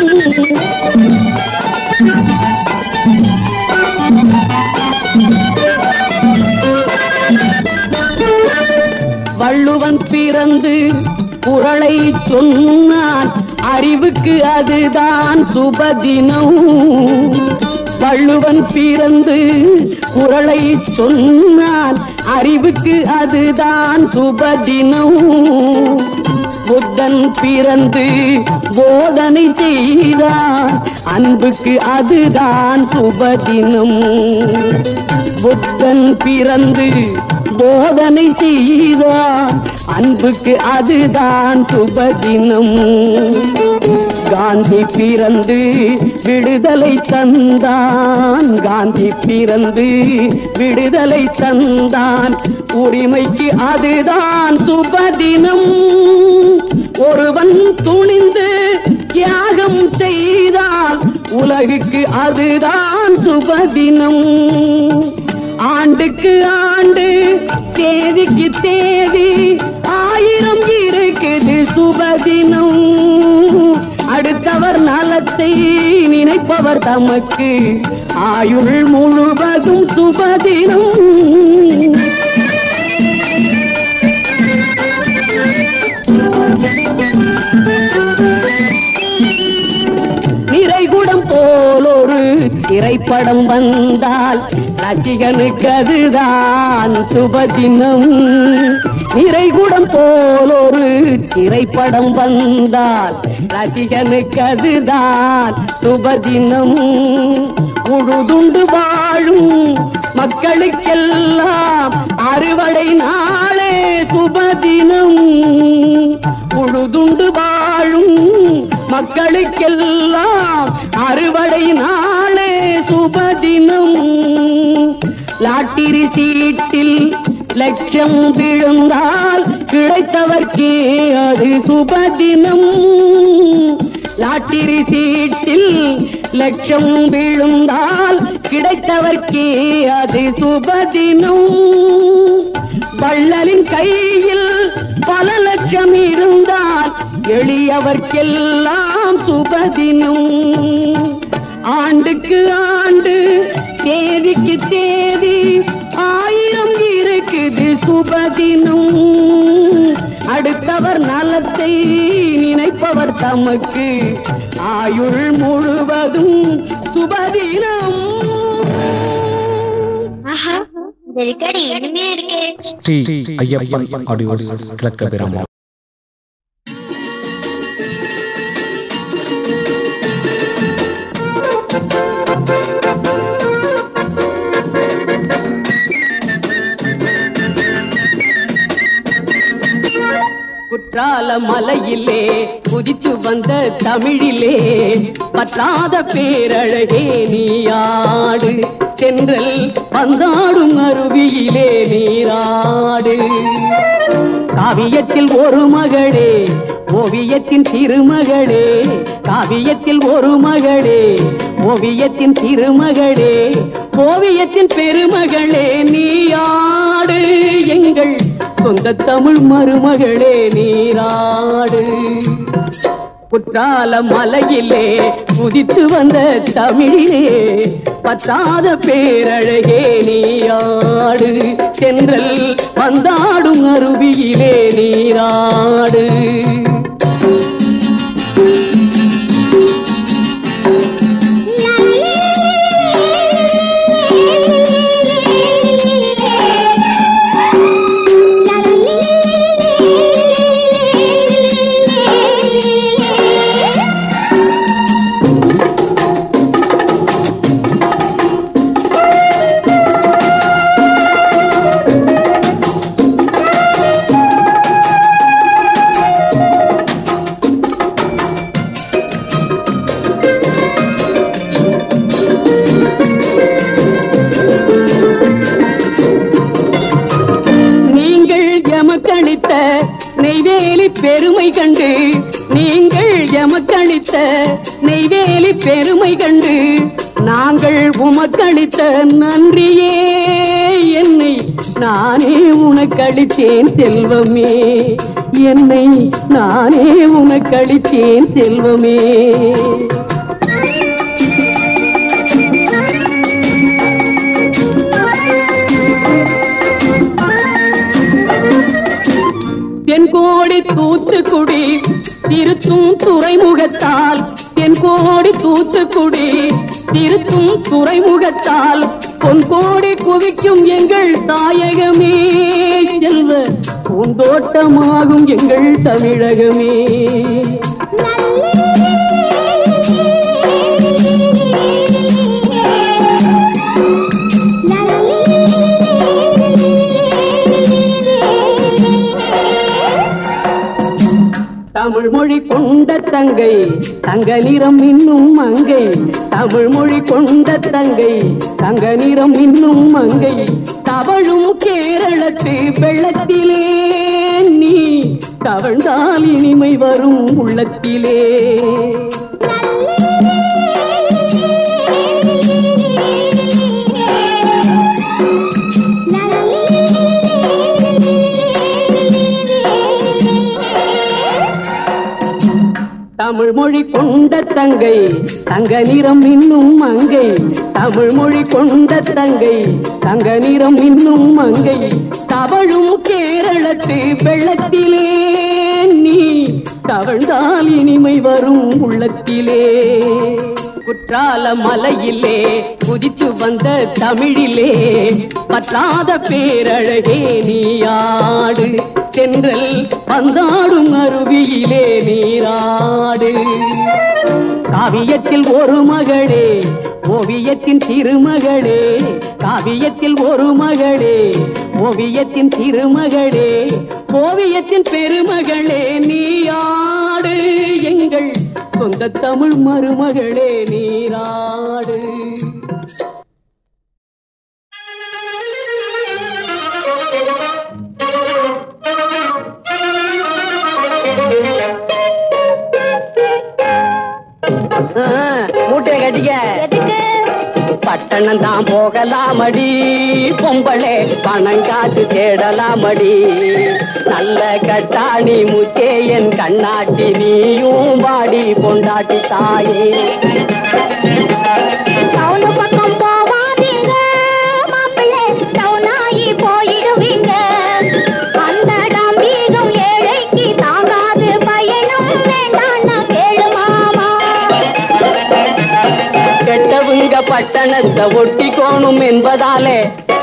வள்ளுவன் பிறந்து குரலை சொன்னான் அறிவுக்கு அதுதான் சுபதினம் வள்ளுவன் பிறந்து குரலை சொன்னான் அறிவுக்கு அதுதான் சுபதினம் புத்தன் பிறந்து போதனை செய்தான் அன்புக்கு அதுதான் சுபதினம் புத்தன் பிறந்து போதனை செய்தான் அன்புக்கு அதுதான் சுபதினம் காந்தி பிறந்து விடுதலை தந்தான் காந்தி பிறந்து விடுதலை தந்தான் உரிமைக்கு அதுதான் சுபதினம் ஒருவன் துணிந்து தியாகம் செய்தால் உலகுக்கு அதுதான் சுபதினம் ஆண்டுக்கு ஆண்டு தேதிக்கு தேதி ஆயிரம் இருக்குது சுபதினம் அடுத்தவர் நலத்தை நினைப்பவர் தமக்கு ஆயுள் முழுவதும் சுபதினம் நிறைகுடம் போலொரு திரைப்படம் வந்தால் ரசிகனுக்கு அதுதான் சுபதினம் நிறைகுடம் போலொரு திரைப்படம் வந்தால் ரசிகனுக்கு அதுதான் சுபதினம் உழுதுண்டு வாழும் மக்களுக்கெல்லாம் அறுவடை நாளே சுபதினம் உழுதுண்டு வாழும் மக்களுக்கெல்லாம் அறுவடை நாளே சுபதினம் லாட்டிரி சீட்டில் லட்சம் விழுந்தால் கிடைத்தவர்க்கே அது சுபதினம் லாட்டிரி சீட்டில் லட்சம் விழுந்தால் கிடைத்தவர்க்கே அது சுபதினம் வள்ளலின் கையில் பல லட்சம் இருந்தால் எளியவர்க்கெல்லாம் சுபதினம் ஆண்டுக்கு ஆண்டு தேதிக்கு தேதி ஆயிரம் இருக்குது சுபதினம் அடுத்தவர் நலத்தை நினைப்பவர் தமக்கு ஆயுள் முழுவதும் சுபதினம் ஆஹா இந்த ரெக்கார்டு இனிமையா இருக்கே ஸ்ரீ ஐயப்பன் ஆடியோ கிழக்கு பெருமாள் குற்றால மலையிலே குதித்து வந்த தமிழிலே பற்றாத பேரழகே நீயாடு தென்றல் வந்தாடும் அருவியிலே நீராடு காவியத்தில் ஒரு மகளே ஓவியத்தின் திருமகளே காவியத்தில் ஒரு மகளே ஓவியத்தின் திருமகளே ஓவியத்தின் பெருமகளே நீயாடு எங்கள் சொந்த தமிழ் மருமகளே நீராடு குற்றால மலையிலே குதித்து வந்த தமிழிலே பத்தாத பேரழகே நீயாடு சென்றல் வந்தாடும் அருவியிலே நீராடு நீங்கள் எமக்களித்த நெய்வேலி பெருமை கண்டு நீங்கள் எமக்களித்த நெய்வேலி பெருமை கண்டு நாங்கள் உமக்களித்த நன்றியே என்னை நானே உனக்களித்தேன் செல்வமே என்னை நானே உனக்களித்தேன் செல்வமே தென்கோடி தூத்துக்குடி திருத்தும் துறைமுகத்தால் தென்கோடி தூத்துக்குடி திருத்தும் துறைமுகத்தால் பொன்கோடி குவிக்கும் எங்கள் தாயகமே செல்வ பூந்தோட்டமாகும் எங்கள் தமிழகமே தமிழ் மொழி கொண்ட தங்கை தங்க நிறம் இன்னும் மங்கை தமிழ் மொழி கொண்ட தங்கை தங்க நிறம் இன்னும் மங்கை தவழும் கேரளத்து வெள்ளத்திலே நீ தவழ்ந்தால் இனிமை வரும் உள்ளத்திலே தமிழ் மொழி கொண்ட தங்கை தங்க நிறம் இன்னும் மங்கை தமிழ் மொழி கொண்ட தங்கை தங்க நிறம் இன்னும் மங்கை தவழும் கேரளத்து வெள்ளத்திலே நீ தவழ்ந்தால் இனிமை வரும் உள்ளத்திலே குற்றால மலையிலே குதித்து வந்த தமிழிலே பற்றாத பேரழகே நீயாடு தென்றல் வந்தாடும் அருவியிலே நீராடு காவியத்தில் ஒரு மகளே ஓவியத்தின் திருமகளே காவியத்தில் ஒரு மகளே ஓவியத்தின் திருமகளே ஓவியத்தின் பெருமகளே நீயாடு எங்கள் சொந்த தமிழ் மருமகளே நீராடு மூட்டையை கட்டிக்க எதுக்கு பட்ட பட்டணம் தான் போகலாமடி பொம்பளே பணம் காசு தேடலாமடி நல்ல கட்டாணி முத்தே என் கண்ணாட்டி நீயும் வாடி பொண்டாட்டி தாயே டவுனு பக்கம் போவாதீங்க மாப்பிள்ளை டவுனாயி போயிடுவீங்க அந்த டம்பீகம் ஏழைக்கு தாங்காது பயணம் வேண்டாம்னா கேளு மாமா கெட்டவங்க பட்டணத்தை ஒட்டிக்கோணும் என்பதாலே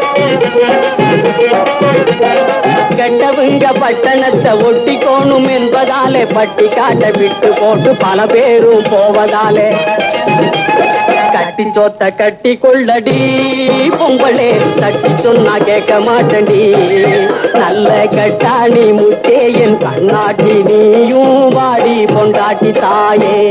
கெட்டவங்க பட்டணத்தை ஒட்டிக்கோணும் என்பதாலே பட்டி காட்ட விட்டு போட்டு பல பேரும் போவதாலே கட்டி சொத்த கட்டி கொள்ளடி பொம்பளே தட்டி சொன்னா கேட்க மாட்டேன்டி நல்ல கட்டாணி முத்தே என் கண்ணாட்டி நீயும் வாடி பொண்டாட்டி தாயே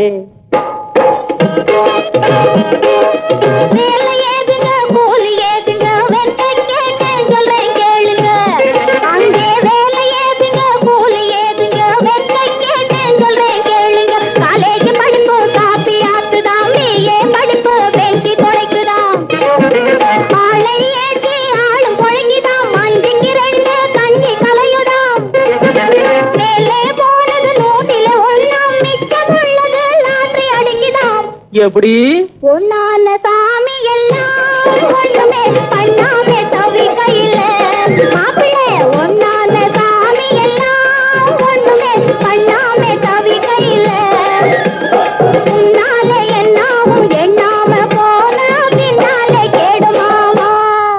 வேலை ஏதுங்க கூலி ஏதுங்க வெட்ட கேட்டேன் சொல்றேன் கேளுங்க அங்கே வேலை ஏதுங்க கூலி ஏதுங்க வெட்ட கேட்டேன் சொல்றேன் கேளுங்க காலேஜ் படிப்பு காப்பி ஆத்துதாம் பிஏ படிப்பு பெஞ்சி துடைக்குதாம் ஆளை ஏற்றி ஆளும் பொழங்கிதாம் அஞ்சுக்கு ரெண்டு கஞ்சி கலையுதாம் மேலே போனது நூத்தில ஒண்ணாம் மிச்சம் உள்ளது லாட்டரி அடிக்குதாம் எப்படி பொன்னான சாமி எல்லாம் ஒண்ணுமே பண்ணாமே தவிக்கையில மாப்பிள்ளை ஒன்னான சாமி எல்லாம் ஒண்ணுமே பண்ணாமே தவிக்கையில முன்னாலே என்னாவும் எண்ணாம போனா பின்னாலே கேடு மாமா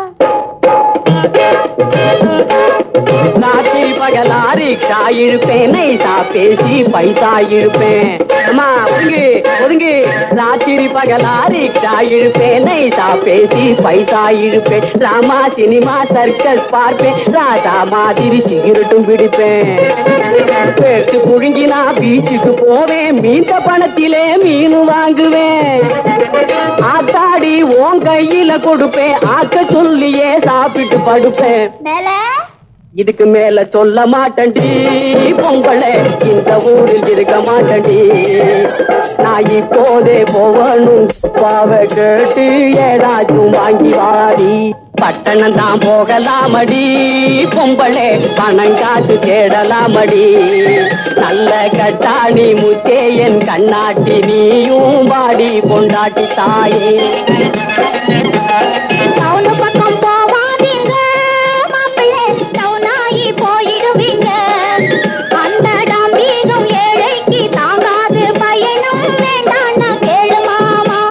ராத்திரி பகலாரி காயிருப்பேன் நைசா பேசி பைசா இருப்பேன் அம்மா ஒதுங்கு ஒதுங்கு ராத்திரி பகலாரி காயிருப்பேன் நைசா பேசி பைசா இருப்பேன் ராமா சினிமா சர்க்கஸ் பார்ப்பேன் ராஜா மாதிரி சிகரெட்டும் பிடிப்பேன் பேச்சு புழுங்கி நான் பீச்சுக்கு போவேன் மீந்த பணத்திலே மீன் வாங்குவேன் ஆத்தாடி உன் கையில கொடுப்பேன் ஆக்க சொல்லியே சாப்பிட்டு படுப்பேன் மேல இதுக்கு மேல சொல்ல மாட்டேன்டி பொங்கலை இந்த ஊரில் இருக்க மாட்டேன்டி நான் இப்போதே போவணும் பாவ கேட்டு ஏதாச்சும் வாங்கி வாடி பட்டணம் தான் போகலாமடி பொம்பளே பணம் காசு தேடலாமடி நல்ல கட்டாணி முத்தே என் கண்ணாட்டி நீயும் வாடி பொண்டாட்டி தாயே டவுனு பக்கம் போவாதீங்க மாப்பிள்ளை டவுனாயி போயிடுவீங்க அந்த டம்பீகம் ஏழைக்கு தாங்காது பயணம் வேண்டாம்னா கேளு மாமா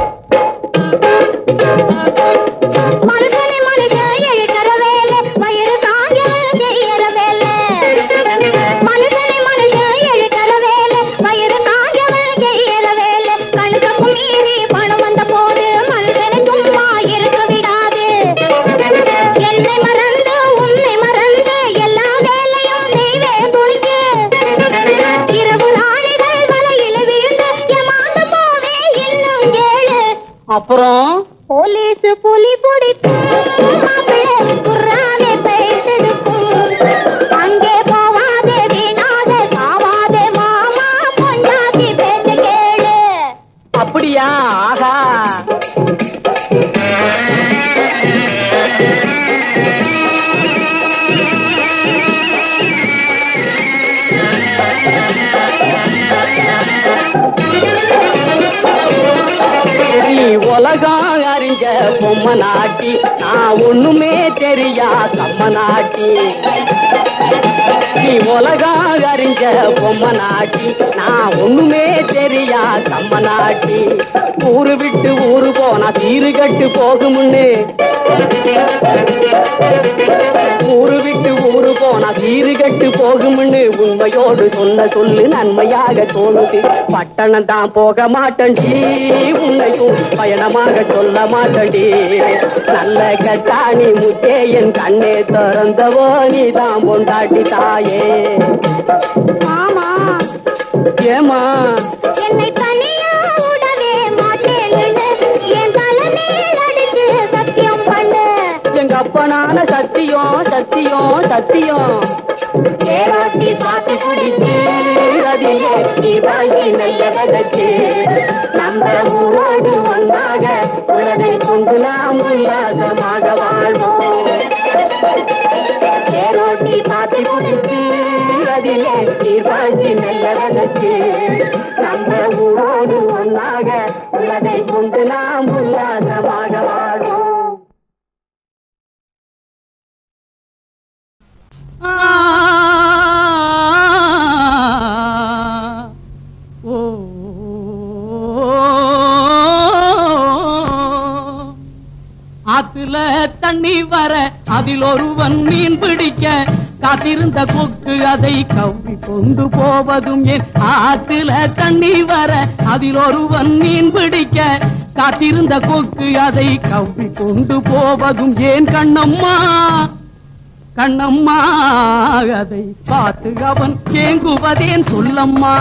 மனுஷனை மனுஷன் எழுக்கிற வேலை வயிறு காஞ்சவன் செய்யற வேலை மனுஷனை மனுஷன் எழுக்கிற வேலை வயிறு காஞ்சவன் செய்யற வேலை கணக்கு மீறி பணம் வந்த போது மனுஷனை சும்மா இருக்க விடாது என்னை மறந்து உன்னை மறந்து எல்லா வேலையும் செய்வேன் துணிக்கு இரவு ராணிகள் வலையில விழுந்து ஏமாந்து போவேன் இன்னும் கேளு அப்புறம் போலீஸ் புலி பிடிக்கும் மாப்பிள்ளை குர்ரானே பேசெடுக்கும் அங்கே போவாதே வீணாதே சாவாதே மாமா பொஞ்சாதி பேச்சு கேளு அப்படியா ஆஹா நீ உலகம் அறிஞ்ச பொம்மை நாட்டி நான் ஒண்ணுமே தெரியா கம்ம நாட்டி நீ உலகம் அறிஞ்ச பொம்மை நாட்டி நான் ஒண்ணுமே தெரியா கம்ம நாட்டி ஊரு விட்டு ஊரு போனா சீரு கட்டு போகுமுன்னு ஊரு விட்டு ஊரு போனா சீரு கட்டு போகும்னு உண்மையோடு சொல்ல சொல்லு நன்மையாக தோணுது பட்டணம் தான் போக மாட்டேன்டி உன்னையும் பயணமாக சொல்ல மாட்டேன்டி நல்ல கட்டாணி முத்தே என் கண்ணே திறந்தவோ நீ தான் பொண்டாட்டி தாயே மாமா ஏமா என்னை தனியா விடவே மாட்டேன்னு என் தலைமையில் அடிச்சு சத்தியம் பண்ணு எங்க அப்பனான சத்தியம் சத்தியம் சத்தியம் ஏராட்டி பாத்தி குடிச்சு அதிலே நீ வாங்கி நல்ல வதச்சு நம்ம ஊரோடு ஒன்றாக உலகை கொண்டு நான் ஊராட்சி மெல்ல நினைச்சு நம்ம ஊரோடு ஒன்னாக உள்ளதை கொண்டு நாம் உல்லாசமாக வாழ்வோம் ஓ ஆத்துல தண்ணி வர அதில் ஒருவன் மீன் பிடிக்க காத்திருந்த கொக்கு அதை கவ்வி கொண்டு போவதும் ஏன் ஆத்துல தண்ணி வர அதில் ஒருவன் மீன் பிடிக்க காத்திருந்த கொக்கு அதை கவ்வி கொண்டு போவதும் ஏன் கண்ணம்மா கண்ணம்மா அதை பார்த்து அவன் ஏங்குவதேன் சொல்லம்மா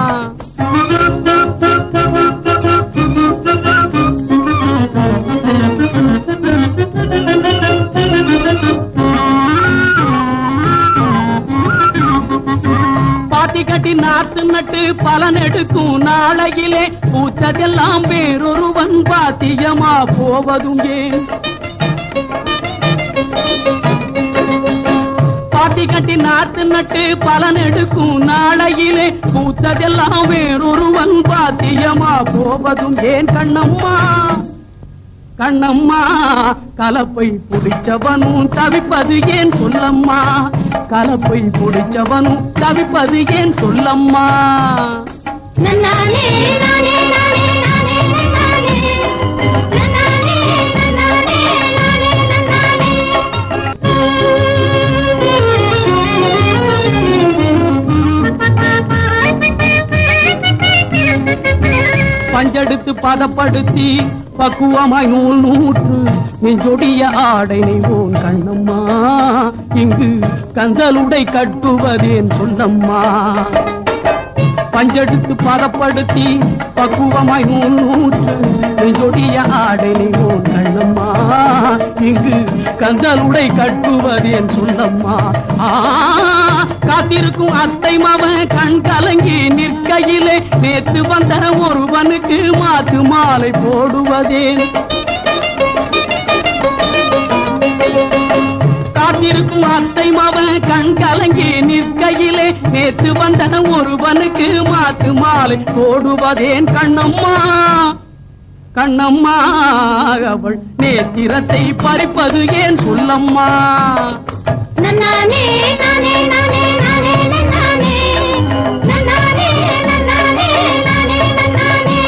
பாட்டி கட்டி நாத்து நட்டு பலன் எடுக்கும் நாளையிலே பூத்ததெல்லாம் வேறொருவன் பாத்தியமா போவதும் ஏன் பாட்டி கட்டி நாத்து நட்டு பலன் எடுக்கும் நாளையிலே பூத்ததெல்லாம் வேறொருவன் பாத்தியமா போவதும் ஏன் கண்ணம்மா கண்ணம்மா கலப்பை புடிச்சவனும் தவிப்பது ஏன் சொல்லம்மா கலப்பை புடிச்சவனும் தவிப்பது ஏன் சொல்லம்மா நன்னானே நானே நானே நானே நன்னானே நன்னானே நன்னானே நானே நன்னானே பஞ்செடுத்து பதப்படுத்தி பக்குவமாய் நூல் நூற்று நெஞ்சொடிய ஆடை நெய்வோன் கண்ணம்மா இங்கு கந்தலுடை கட்டுவதேன் சொல்லம்மா பஞ்செடுத்து பதப்படுத்தி பக்குவமாய் நூல் நூற்று நெஞ்சொடிய ஆடை நெய்வோன் கண்ணம்மா இங்கு கந்தலுடை கட்டுவதேன் சொல்லம்மா ஆ காத்திருக்கும் அத்தை மவன் கண் கலங்கி நிற்கையிலே நேத்து வந்த ஒருவனுக்கு மாத்து மாலை போடுவதேன் காத்திருக்கும் அத்தை மவன் கண் கலங்கி நிற்கையிலே நேத்து வந்த ஒருவனுக்கு மாத்து மாலை போடுவதேன் கண்ணம்மா கண்ணம்மா அவள் நேத்திரத்தை பறிப்பது ஏன் சொல்லம்மா நன்னானே நானே நானே நானே நன்னானே நன்னானே நன்னானே நானே நன்னானே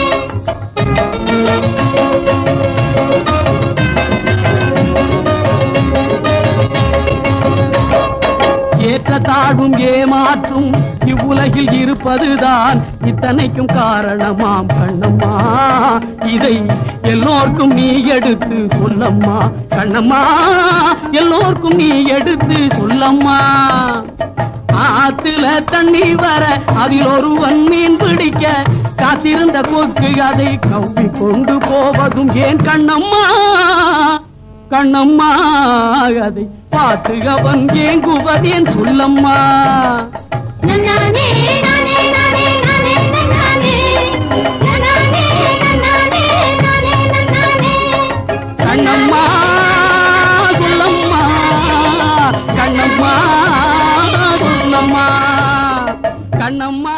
ஏற்ற தாழ்வும் ஏமாற்றும் இவ்வுலகில் இருப்பதுதான் இத்தனைக்கும் காரணமாம் கண்ணம்மா இதை எல்லோர்க்கும் நீ எடுத்து சொல்லம்மா கண்ணம்மா எல்லோர்க்கும் நீ எடுத்து சொல்லம்மா ஆத்துல தண்ணி வர அதில் ஒருவன் மீன் பிடிக்க காத்திருந்த கொக்கு அதை கவ்வி கொண்டு போவதும் ஏன் கண்ணம்மா கண்ணம்மா அதை பார்த்து அவன் ஏங்குவதேன் சொல்லம்மா நன்னானே நானே நானே நானே நன்னானே நன்னானே நன்னானே நானே நன்னானே கண்ணம்மா சொல்லம்மா கண்ணம்மா சொல்லம்மா கண்ணம்மா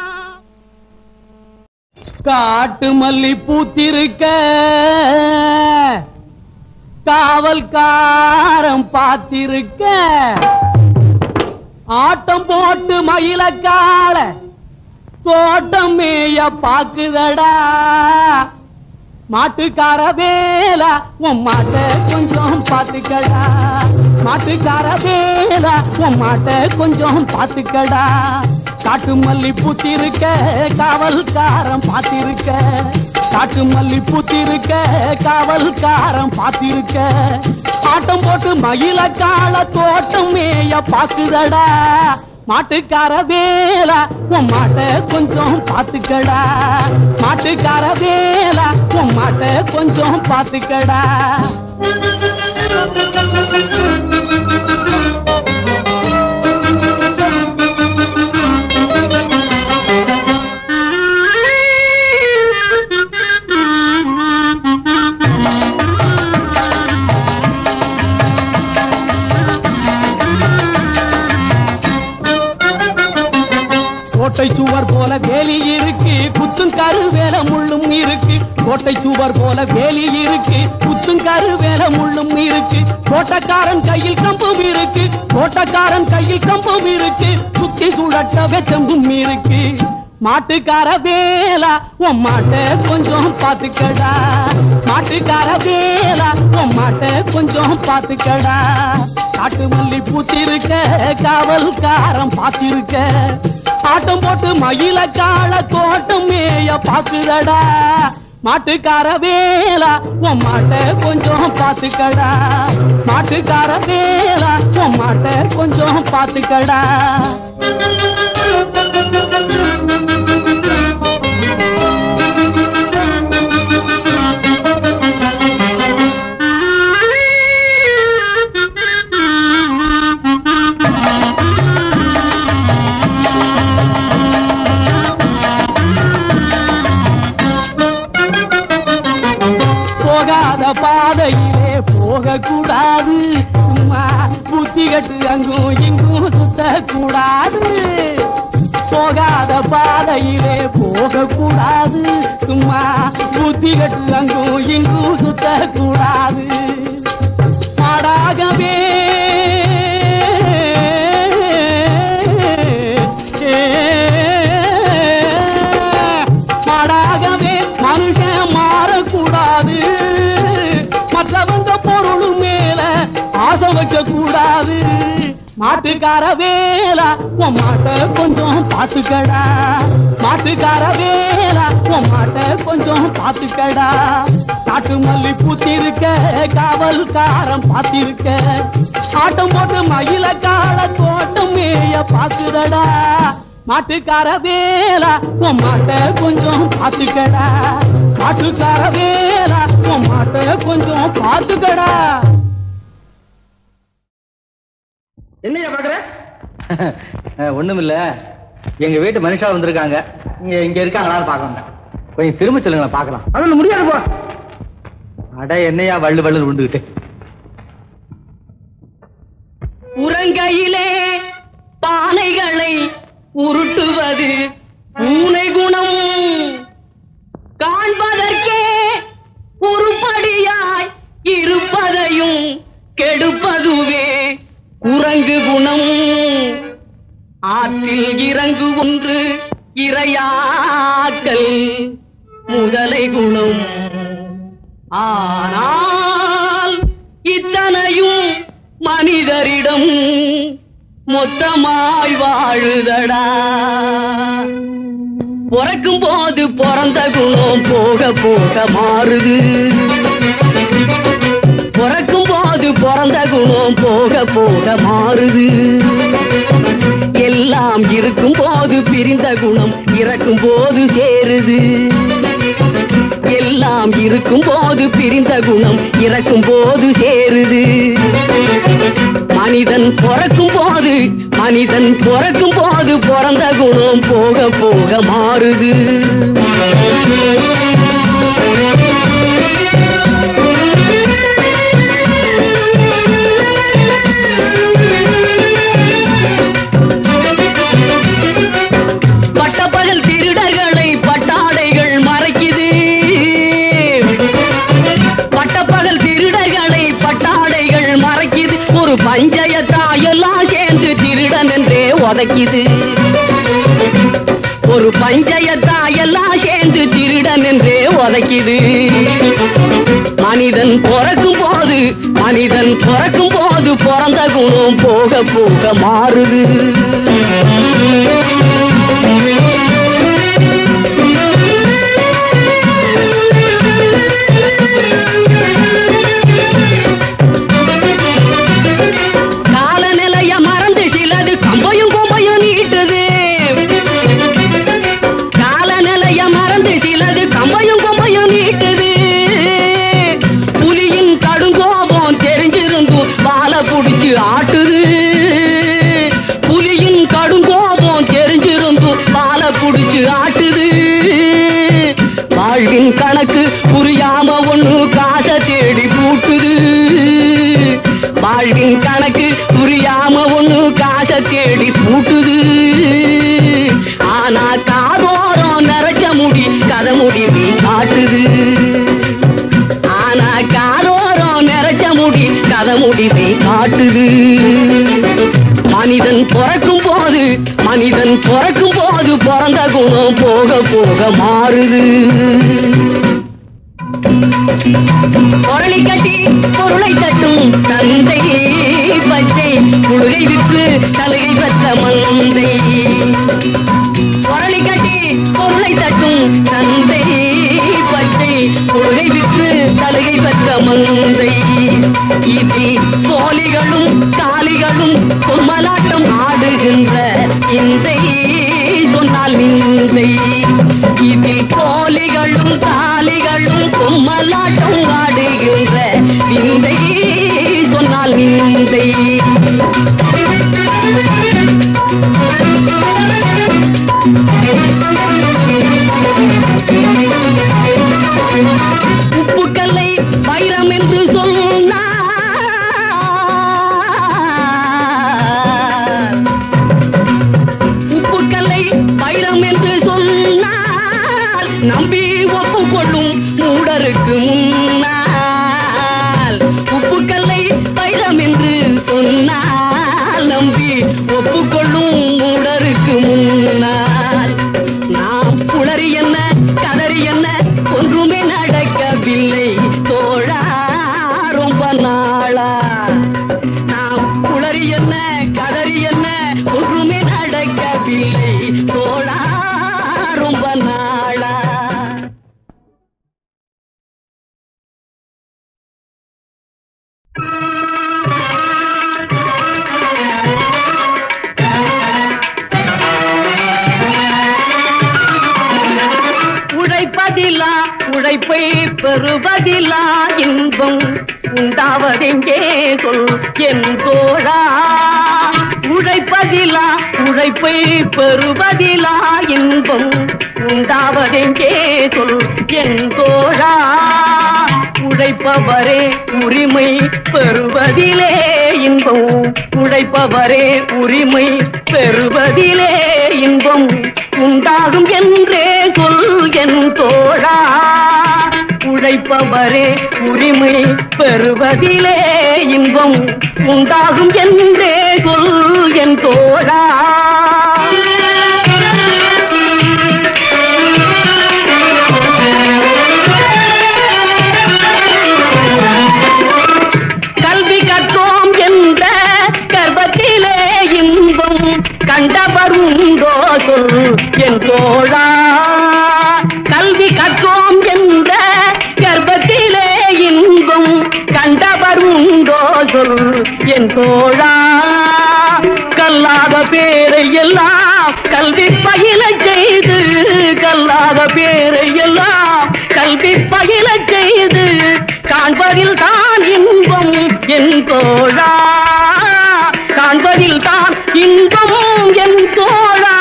காட்டு மல்லி பூத்திருக்க காவல்காரன் பார்த்திருக்க ஆட்டம் போட்டு மயில கால தோட்டம் மேய பாக்குதடா மாட்டுக்கார வேலா உன் மாட்டை கொஞ்சம் பாத்துக்கடா மாட்டுக்கார வேலா உன் மாட்டை கொஞ்சம் பாத்துக்கடா காட்டு மல்லி பூத்திருக்க காவல்காரன் பாத்திருக்க காட்டு மல்லி பூத்திருக்க காவல்காரன் பாத்திருக்க ஆட்டம் போட்டு மயில கால தோட்டம் மேய பாக்குதடா மாட்டுக்கார வேலா உன் மாட்டை கொஞ்சம் பாத்துக்கடா மாட்டுக்கார வேலா உன் மாட்டை கொஞ்சம் பாத்துக்கடா கோட்டை சுவர் போல வேலி இருக்கு குத்தும் கருவேல முள்ளும் இருக்கு கோட்டை சுவர் போல வேலி இருக்கு குத்தும் கருவேல முள்ளும் இருக்கு கோட்டக்காரன் கையில் கம்பும் இருக்கு கோட்டக்காரன் கையில் கம்பும் இருக்கு சுத்தி சுழட்ட வெச்சம்பும் இருக்கு மாட்டுக்கார வேலா உன் மாட்டை கொஞ்சம் பாத்துக்கடா மாட்டுக்கார வேலா உன் மாட்டை கொஞ்சம் பாத்துக்கடா காட்டு மல்லி பூத்திருக்க காவல்காரன் பாத்திருக்க ஆட்டம் போட்டு மயில கால தோட்டம் மேய பாக்குறடா மாட்டுக்கார வேலா உன் மாட்டை கொஞ்சம் பாத்துக்கடா மாட்டுக்கார வேலா உன் மாட்டை கொஞ்சம் பாத்துக்கடா போகாத பாதையிலே போகக்கூடாது சும்மா புத்தி கட்டு அங்கும் இங்கும் சுத்தக்கூடாது போகாத பாதையிலே போகக்கூடாது சும்மா புத்தி கட்டு அங்கும் இங்கும் சுத்தக்கூடாது மாடாகவே மாடாகவே மனுஷன் மாறக்கூடாது மற்றவங்க பொருளும் மேல ஆசை வைக்க கூடாது மாட்டுக்கார வேலா உன் மாட்டை கொஞ்சம் பாத்துக்கடா மாட்டுக்கார வேலா உன் மாட்டை கொஞ்சம் பாத்துக்கடா காட்டு மல்லி பூத்திருக்க காவல்காரன் பாத்திருக்க ஆட்டம் போட்டு மயில கால தோட்டம் மேய பாக்குதடா மாட்டுக்கார வேலா உன் மாட்டை கொஞ்சம் பாத்துக்கடா மாட்டுக்கார வேலா உன் மாட்டை கொஞ்சம் பாத்துக்கடா என்னையா பாக்குற ஒண்ணும் இல்ல எங்க வீட்டு மனுஷா வந்திருக்காங்க இங்க இங்க இருக்காங்களான்னு பார்க்கணும் கொஞ்சம் திரும்ப சொல்லுங்களேன் பார்க்கலாம் அதெல்லாம் முடியாது போ அட என்னையா வள்ளு வள்ளு உண்டுகிட்டு உறங்கையிலே பானைகளை உருட்டுவது பூனை குணம் காண்பதற்கே உருப்படியாய் இருப்பதையும் கெடுப்பதுவே குரங்கு குணம் ஆற்றில் இறங்கு ஒன்று இரையாக்கல் முதலை குணம் ஆனால் இத்தனையும் மனிதரிடம் மொத்தமாய் வாழுதடா பிறக்கும் போது பிறந்த குணம் போக போக மாறுது பிறக்கும் போது பிறந்த குணம் போக போக மாறுது எல்லாம் இருக்கும் போது பிரிந்த குணம் இறக்கும் போது சேருது எல்லாம் இருக்கும் போது பிரிந்த குணம் இறக்கும் போது சேருது மனிதன் பிறக்கும் போது மனிதன் பிறக்கும் போது பிறந்த குணம் போக போக மாறுது பட்டப்பகல் திருடர்களை பட்டாடைகள் மறைக்குது பட்டப்பகல் திருடர்களை பட்டாடைகள் மறைக்குது ஒரு பஞ்சயத்தாயெல்லாம் சேர்ந்து திருடன் என்றே உதைக்குது ஒரு பஞ்சயத்தாயெல்லாம் சேர்ந்து திருடன் என்றே உதைக்குது மனிதன் பிறக்கும் போது மனிதன் பிறக்கும் போது பிறந்த குணம் போக போக மாறுது காலநிலைய மறந்து சிலது கம்பையும் கும்பையும் நீட்டுது காலநிலைய மறந்து சிலது கம்பையும் கும்பையும் நீட்டுது புலியின் கடுங்கோபம் தெரிஞ்சிருந்தும் பாலை புடிச்சு ஆட்டுது புலியின் கடுங்கோபம் தெரிஞ்சிருந்தும் பாலை புடிச்சு ஆட்டுது வாழ்வின் கணக்கு புரியாம ஒண்ணு காசை தேடி பூட்டுது வாழ்வின் கணக்கு புரியாம ஒண்ணு காசை தேடி பூட்டுது ஆனா காதோரம் நிறைச்ச முடி கதை முடிவு காட்டுது ஆனா காதோரம் நிறைச்ச முடி கதை முடிவை காட்டுது மனிதன் பிறக்கும் போது மனிதன் பிறக்கும் போது பிறந்த குணம் போக போக மாறுது பொருளை கட்டி பொருளை தட்டும் தந்தை பச்சை புழுகை விற்று தலுகை பெற்ற மந்தை பொருளை கட்டி பொருளை தட்டும் தந்தை பச்சை புழுகை விற்று தலுகை பெற்ற மந்தை இதில் கோலிகளும் காலிகளும் கும்மலாட்டம் ஆடுகின்ற இந்தை சொன்னால் நிந்தை இதில் கோலிகளும் காலிகளும் கும்மலாட்டம் ஆடுகின்ற விந்தை சொன்னால் நிந்தை உப்புக்கல்லை வைரம் என்று சொன்னார் உப்புக்கல்லை வைரம் என்று சொன்னால் நம்பி ஒப்புக்கொள்ளும் மூடருக்கு முன்னால் உப்புக்கல்லை வைரம் என்று சொன்னால் நம்பி ஒப்புக்கொள்ளும் மூடருக்கு முன்னால் நாம் குளறி என்ன கதறி என்ன ஒன்றுமே நடக்கவில்லை தோழா ரொம்ப நாளா நாம் குளறி என்ன கதறி என்ன ஒன்றுமே நடக்கவில்லை தோழா ரொம்ப நாளா உழைப்பதிலா உழைப்பை பெறுவதிலா இன்பம் உண்டாவதெங்கே சொல் என் தோழா உழைப்பதிலா உழைப்பை பெறுவதிலா இன்பம் உண்டாவதெங்கே சொல் என் தோழா உழைப்பவரே உரிமை பெறுவதிலே இன்பம் உழைப்பவரே உரிமை பெறுவதிலே இன்பம் உண்டாகும் என்றே சொல் என் தோழா உழைப்பவரே உரிமை பெறுவதிலே இன்பம் உண்டாகும் என்றே சொல் என் தோழா கல்வி கற்றோம் என்ற கர்ப்பத்திலே இன்பம் கண்டவர் உண்டோ சொல் என் தோழா கல்வி கற்றோம் என்ற கர்ப்பத்திலே இன்பம் கண்டவர் உண்டோ சொல் என் தோழா கல்லாத பேரை எல்லாம் கல்வி பயில செய்து கல்லாத பேரை எல்லாம் கல்வி பயில செய்து காண்பதில் தான் இன்பம் என் தோழா காண்பதில் தான் இன்பம் என் தோழா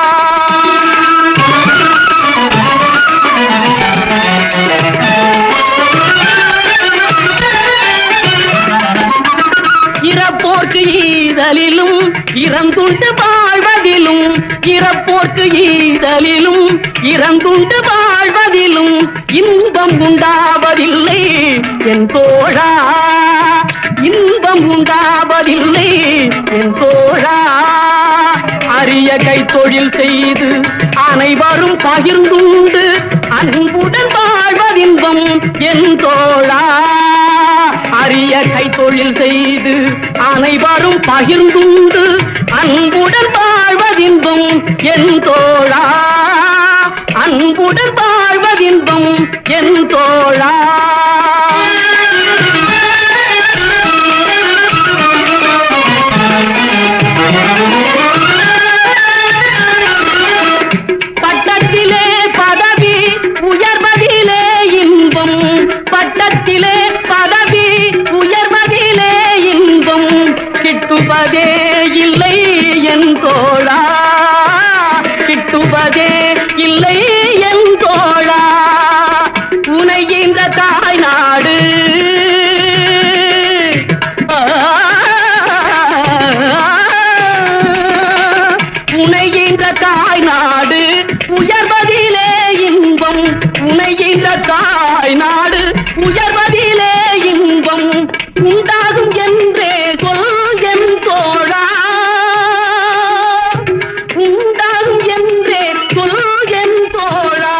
இறப்போர்க்கு ஈதலிலும் இறந்துண்டு வாழ்வதிலும் இறப்போர்க்கு ஈதலிலும் இறந்துண்டு வாழ்வதிலும் இன்பம் உண்டாவதில்லை என் தோழா இன்பம் உண்டாவதில்லை என் தோழா அரிய கைத்தொழில் செய்து அனைவரும் பகிர்ந்துண்டு அன்புடன் வாழ்வதின்பம் என் தோழா அரிய கைத்தொழில் செய்து அனைவரும் பகிர்ந்துண்டு அன்புடன் வாழ்வதின்பம் என் தோழா அன்புடன் வாழ்வதின்பம் என் தோழா பட்டத்திலே பதவி உயர்வதிலே இன்பம் பட்டத்திலே பதவி உயர்வதிலே இன்பம் கிட்டுவதே இல்லை என் தோழா கிட்டுவதே இல்லை என் தோழா உனை இந்த உனைகின்ற தாய் நாடு உயர்வதிலே இன்பம் உண்டாகும் என்றே சொல் என் தோழா உண்டாகும் என்றே சொல் என் தோழா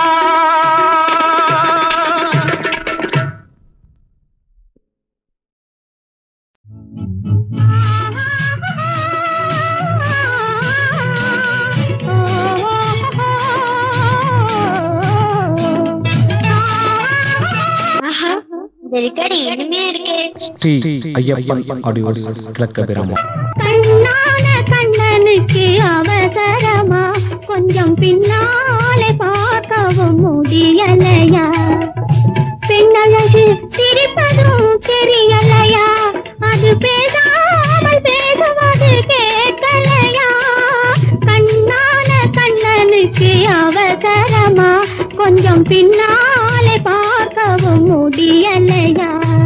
ஆஹா இந்த ரெக்கார்டு இனிமையா இருக்கே ஸ்ரீ ஐயப்பன் ஆடியோஸ் கிழக்கு கிராமம் கண்ணான கண்ணனுக்கு அவசரமா கொஞ்சம் பின்னாலே பார்க்கவும் முடியலையா பெண்ணழகு சிரிப்பதும் தெரியலையா அது பேசாமல் பேசுவது கேட்கலையா கண்ணான கண்ணனுக்கு அவசரமா கொஞ்சம் பின்னாலே பார்க்கவும் முடியலையா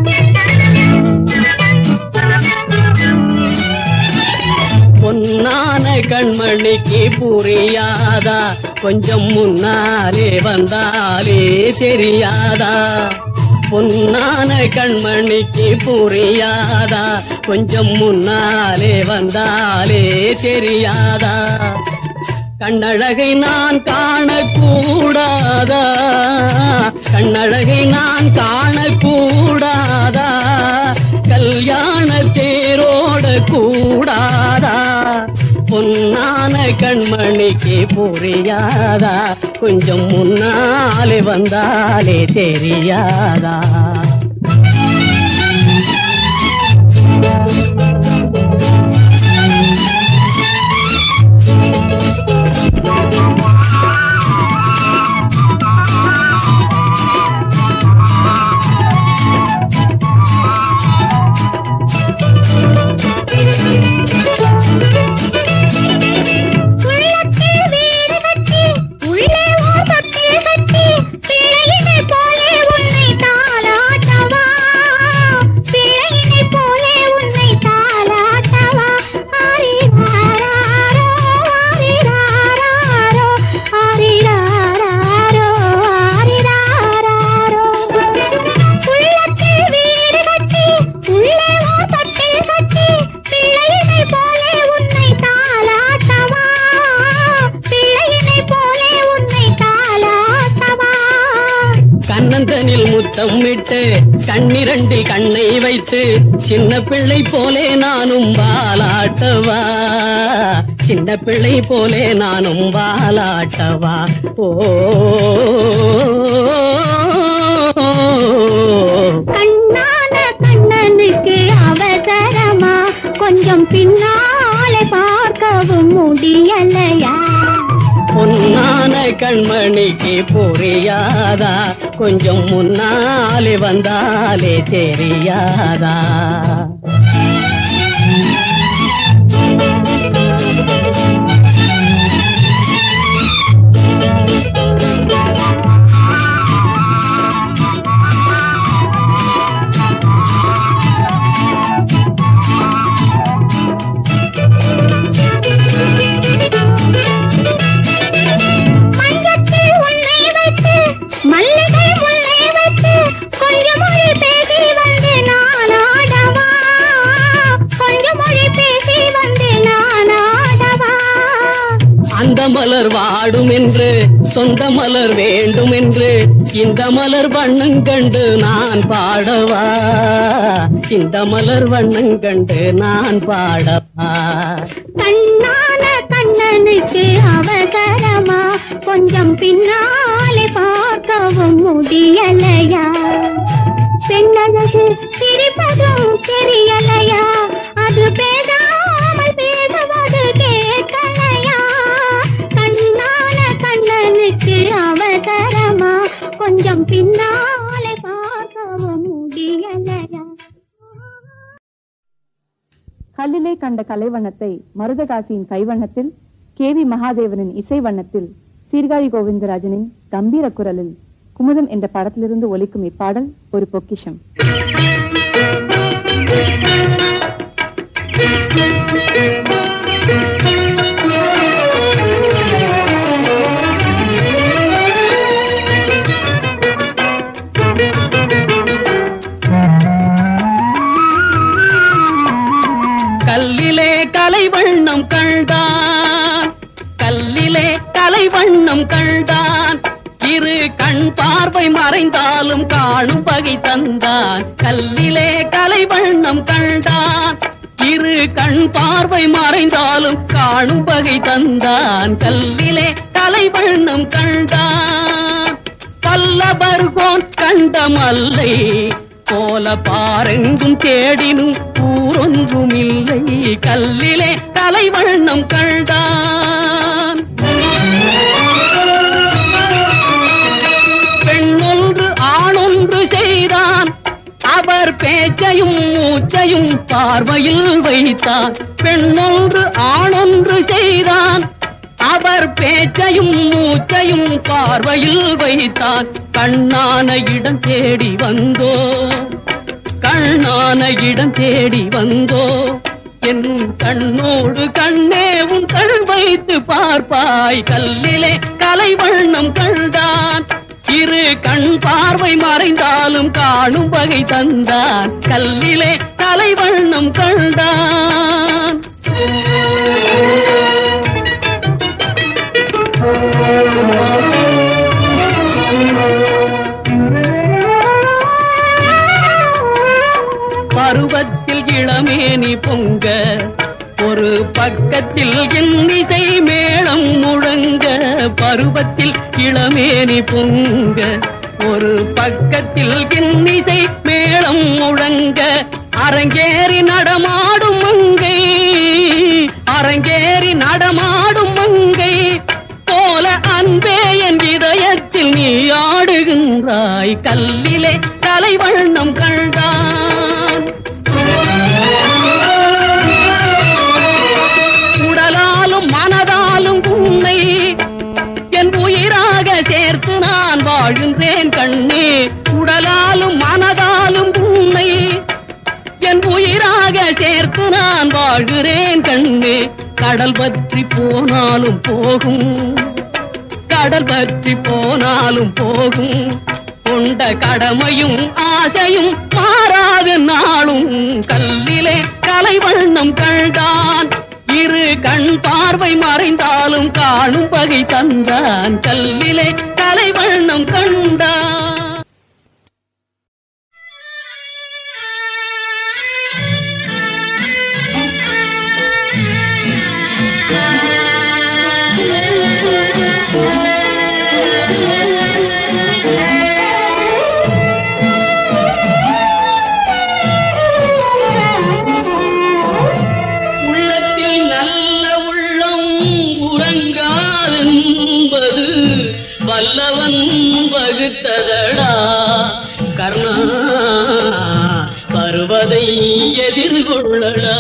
பொன்னான கண்மணிக்கு புரியாதா கொஞ்சம் முன்னாலே வந்தாலே தெரியாதா பொன்னான கண்மணிக்கு புரியாதா கொஞ்சம் முன்னாலே வந்தாலே தெரியாதா கண்ணழகை நான் காணக்கூடாதா கண்ணழகை நான் காணக்கூடாதா கல்யாண தேரோட கூடாதா பொன்னான கண்மணிக்கு புரியாதா கொஞ்சம் முன்னாலே வந்தாலே தெரியாதா உள்ளத்தில் வீடு கட்டி உள்ளே ஓர் தொட்டில் கட்டி பிள்ளையினை போலே உன்னை தாலாட்டவா பிள்ளையினை போலே உன்னை தாலாட்டவா ஆரிராரோ ஆரிராரோ ஆரிராரோ ஆரிராரோ உள்ளத்தில் வீடு கட்டி உள்ளே ஓர் தொட்டில் கட்டி பிள்ளையினை போலே உன்னை தாலாட்டவா பிள்ளையினை போலே உன்னை தாலாட்டவா கண்ணந்தனில் முத்தம் விட்டு கண்ணிரண்டில் கண்ணை வைத்து சின்ன பிள்ளை போலே நானும் வாலாட்டவா சின்ன பிள்ளை போலே நானும் வாலாட்டவா ஓ கண்ணான கண்ணனுக்கு அவசரமா கொஞ்சம் பின்னாலே பார்க்கவும் முடியலையா பொன்னான கண்மணிக்கு புரியாதா கொஞ்சம் முன்னாலே வந்தாலே தெரியாதா மஞ்சத்தில் உன்னை வைத்து மல்லிகை முல்லை வைத்து கொஞ்சம் மொழி பேசி வந்து நான் ஆடவா கொஞ்சம் மொழி பேசி வந்து நான் ஆடவா அந்த மலர் வாடும் என்று சொந்த மலர் வேண்டும் என்று இந்த மலர் வண்ணம் கண்டு நான் பாடவா இந்த மலர் வண்ணம் கண்டு நான் பாடவா கண்ணான கண்ணனுக்கு அவசரமா கொஞ்சம் பின்னாலே பார்க்கவும் முடியலையா பெண்ணழகு சிரிப்பதும் தெரியலையா அது பேசாமல் பேசுவது கேட்கலையா கண்ணான கண்ணனுக்கு அவசரமா கொஞ்சம் பின்னாலே பார்க்கவும் முடியலையா கல்லிலே கண்ட கலைவண்ணத்தை மருதகாசியின் கைவண்ணத்தில் கே வி மகாதேவனின் இசை வண்ணத்தில் சீர்காழி கோவிந்தராஜனின் கம்பீர குரலில் குமுதம் என்ற படத்திலிருந்து ஒலிக்கும் இப்பாடல் ஒரு பொக்கிஷம் பார்வை மறைந்தாலும் காணும் பகை தந்தான் கல்லிலே கலை வண்ணம் கண்டான் இரு கண் பார்வை மறைந்தாலும் காணும் பகை தந்தான் கல்லிலே கலை வண்ணம் கண்டான் பல்லபர்கோன் கண்ட மல்லை போல பாரெங்கும் தேடினும் ஊரொன்றும் இல்லை கல்லிலே கலை வண்ணம் கண்டான் பெண்ணொன்று ஆணொன்று செய்தான் அவர் பேச்சையும் மூச்சையும் பார்வையில் வைத்தான் பெண்ணொன்று ஆணொன்று செய்தான் அவர் பேச்சையும் மூச்சையும் பார்வையில் வைத்தான் கண்ணான இடம் தேடி வந்தோ கண்ணான இடம் தேடி வந்தோ என் கண்ணோடு கண்ணே உன் கண் வைத்து பார்ப்பாய் கல்லிலே கலை வண்ணம் கண்டான் இரு கண் பார்வை மறைந்தாலும் காணும் வகை தந்தான் கல்லிலே கலை வண்ணம் கண்டான் பருவத்தில் இளமேனி பொங்க ஒரு பக்கத்தில் இன்னிசை மேளம் முழங்க பருவத்தில் இளமேனி பொங்க ஒரு பக்கத்தில் இன்னிசை மேளம் முழங்க அரங்கேறி நடமாடும் மங்கை அரங்கேறி நடமாடும் மங்கை போல அன்பே என் இதயத்தில் நீ ஆடுகின்றாய் கல்லிலே கலை வண்ணம் கண்டான் உடலாலும் மனதாலும் உன்னை என் உயிராக சேர்த்து நான் வாழ்கின்றேன் கண்ணே உடலாலும் மனதாலும் உன்னை என் உயிராக சேர்த்து நான் வாழ்கிறேன் கண்ணே கடல் பற்றி போனாலும் போகும் கடல் பற்றி போனாலும் போகும் கொண்ட கடமையும் ஆசையும் மாறாத நாளும் கல்லிலே கலை வண்ணம் கண்டான் இரு கண் பார்வை மறைந்தாலும் காணும் பகை தந்தான் கல்லிலே கலை வண்ணம் கண்டான் உள்ளத்தில் நல்ல உள்ளம் உறங்காதென்பது வல்லவன் வகுத்ததடா கர்ணா பருவதை எதிர்கொள்ளடா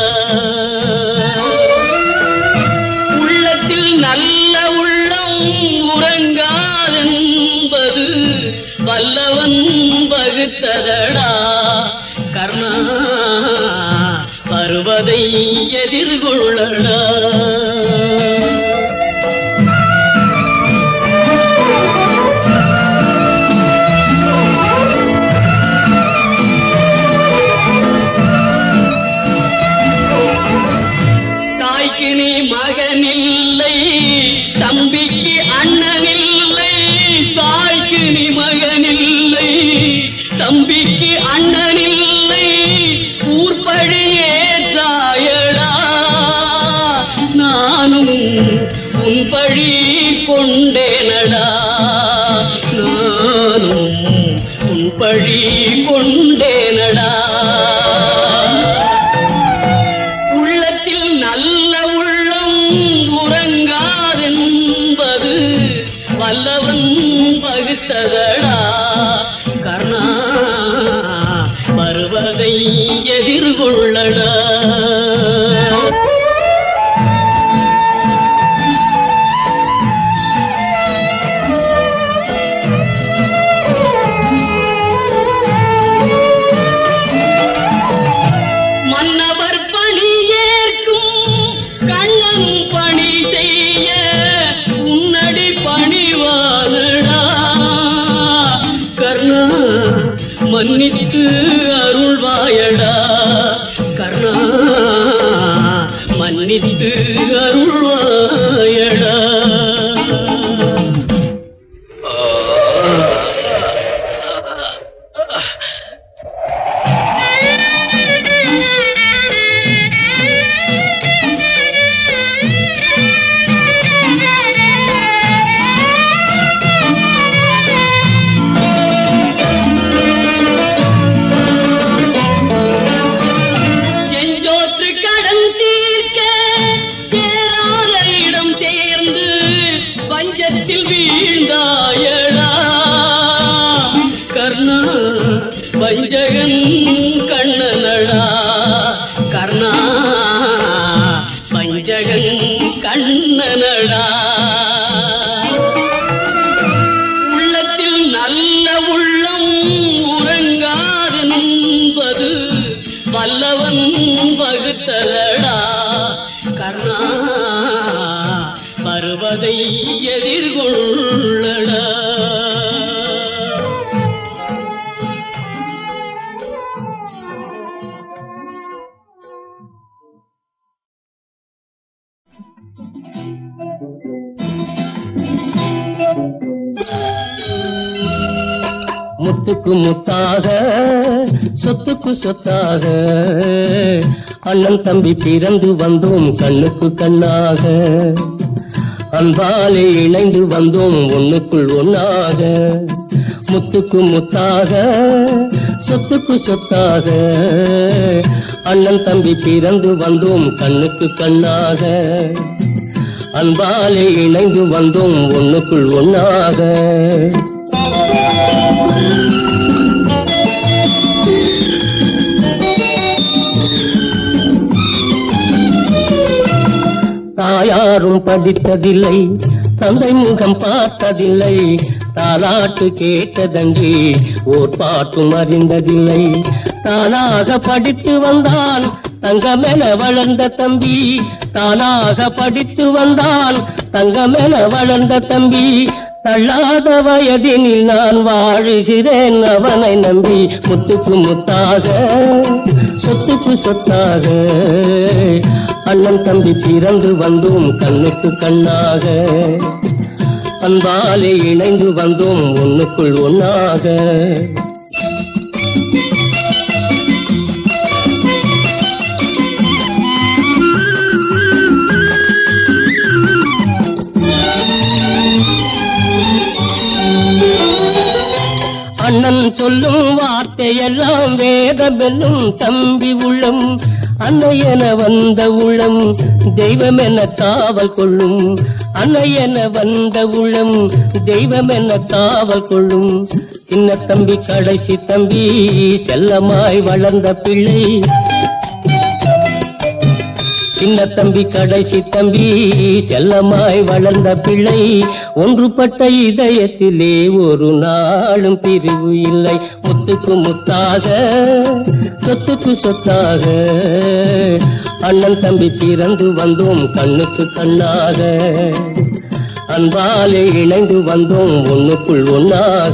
உள்ளத்தில் நல்ல உள்ளம் உறங்காதென்பது வல்லவன் வகுத்ததடா கர்ணா வருவதை எதிர்கொள்ளடா தாய்க்கு நீ மகனில்லை தம்பிக்கு அண்ணனில்லை தாய்க்கு நீ மகனில்லை தம்பிக்கு அண்ணனில்லை ஊர்பழியே தாயடா நானும் உன் பழி கொண்டேனடா நானும் உன் பழி கொண்டேனடா உள்ளத்தில் நல்ல உள்ளம் உறங்காதென்பது வல்லவன் பகுத்ததடா கர்ணா வருவதை எதிர்கொள்ளடா மன்னவர் பணி ஏற்கும் கண்ணன் பணி செய்ய உன்னடி பணிவானடா கர்ணா மன்னித்து அருள்வாயடா கர்ணா மன்னித்து அருள்வாயடா பஞ்சகன் கண்ணனடா கர்ணா பஞ்சகன் கண்ணனடா உள்ளத்தில் நல்ல உள்ளம் உறங்காது என்பது வல்லவன் வகுத்தலடா கர்ணா வருவதை எதிர்கொள்ளடா முத்துக்கு முத்தாக சொத்துக்கு சொத்தாக அண்ணன் தம்பி பிறந்து வந்தோம் கண்ணுக்கு கண்ணாக அன்பாலே இணைந்து வந்தோம் ஒண்ணுக்குள் ஒண்ணாக முத்துக்கு முத்தாக சொத்துக்கு சொத்தாக அண்ணன் தம்பி பிறந்து வந்தோம் கண்ணுக்கு கண்ணாக அன்பாலே இணைந்து வந்தோம் ஒண்ணுக்குள் ஒண்ணாக தாயாரும் படித்ததில்லை தந்தை முகம் பார்த்ததில்லை தாலாட்டு கேட்டதன்றி ஓர் பாட்டும் அறிந்ததில்லை தானாக படித்து வந்தான் தங்கமென வளர்ந்த தம்பி தானாக படித்து வந்தான் தங்கமென வளர்ந்த தம்பி தள்ளாத வயதினில் நான் வாழுகிறேன் அவனை நம்பி முத்துக்கு முத்தாக சொத்துக்கு சொத்தாக அண்ணன் தம்பி பிறந்து வந்தோம் கண்ணுக்கு கண்ணாக அன்பாலே இணைந்து வந்தோம் ஒண்ணுக்குள் ஒண்ணாக அண்ணன் சொல்லும் வார்த்தையெல்லாம் வேதமென்னும் தம்பி உள்ளம் அன்னையென வந்த உள்ளம் தெய்வம் என காவல் கொள்ளும் அன்னையென வந்த உள்ளம் தெய்வம் என காவல் கொள்ளும் சின்ன தம்பி கடைசி தம்பி செல்லமாய் வளர்ந்த பிள்ளை சின்ன தம்பி கடைசி தம்பி செல்லமாய் வளர்ந்த பிள்ளை ஒன்றுபட்ட இதயத்திலே ஒரு நாளும் பிரிவு இல்லை முத்துக்கு முத்தாக சொத்துக்கு சொத்தாக அண்ணன் தம்பி பிறந்து வந்தோம் கண்ணுக்கு கண்ணாக அன்பாலே இணைந்து வந்தோம் ஒண்ணுக்குள் ஒண்ணாக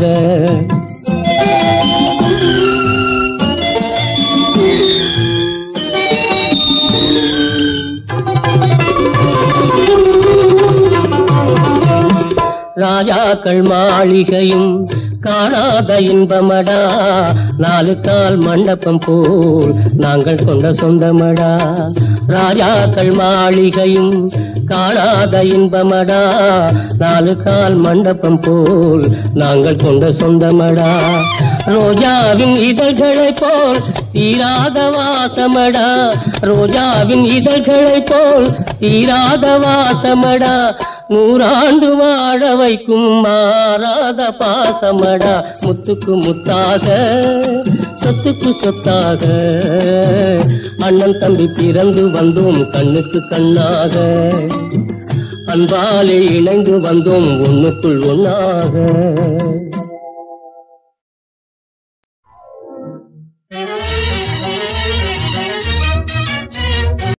ராஜாக்கள் மாளிகையும் காணாத இன்பமடா நாலு கால் மண்டபம் போல் நாங்கள் கொண்ட சொந்தமடா ராஜாக்கள் மாளிகையும் காணாத இன்பமடா நாலு கால் மண்டபம் போல் நாங்கள் கொண்ட சொந்தமடா ரோஜாவின் இதழ்களை போல் தீராத வாசமடா ரோஜாவின் இதழ்களை போல் தீராத வாசமடா நூறாண்டு வாழ வைக்கும் மாறாத பாசமடா முத்துக்கு முத்தாக சொத்துக்கு சொத்தாக அண்ணன் தம்பி பிறந்து வந்தோம் கண்ணுக்கு கண்ணாக அன்பாலே இணைந்து வந்தோம் ஒண்ணுக்குள் ஒண்ணாக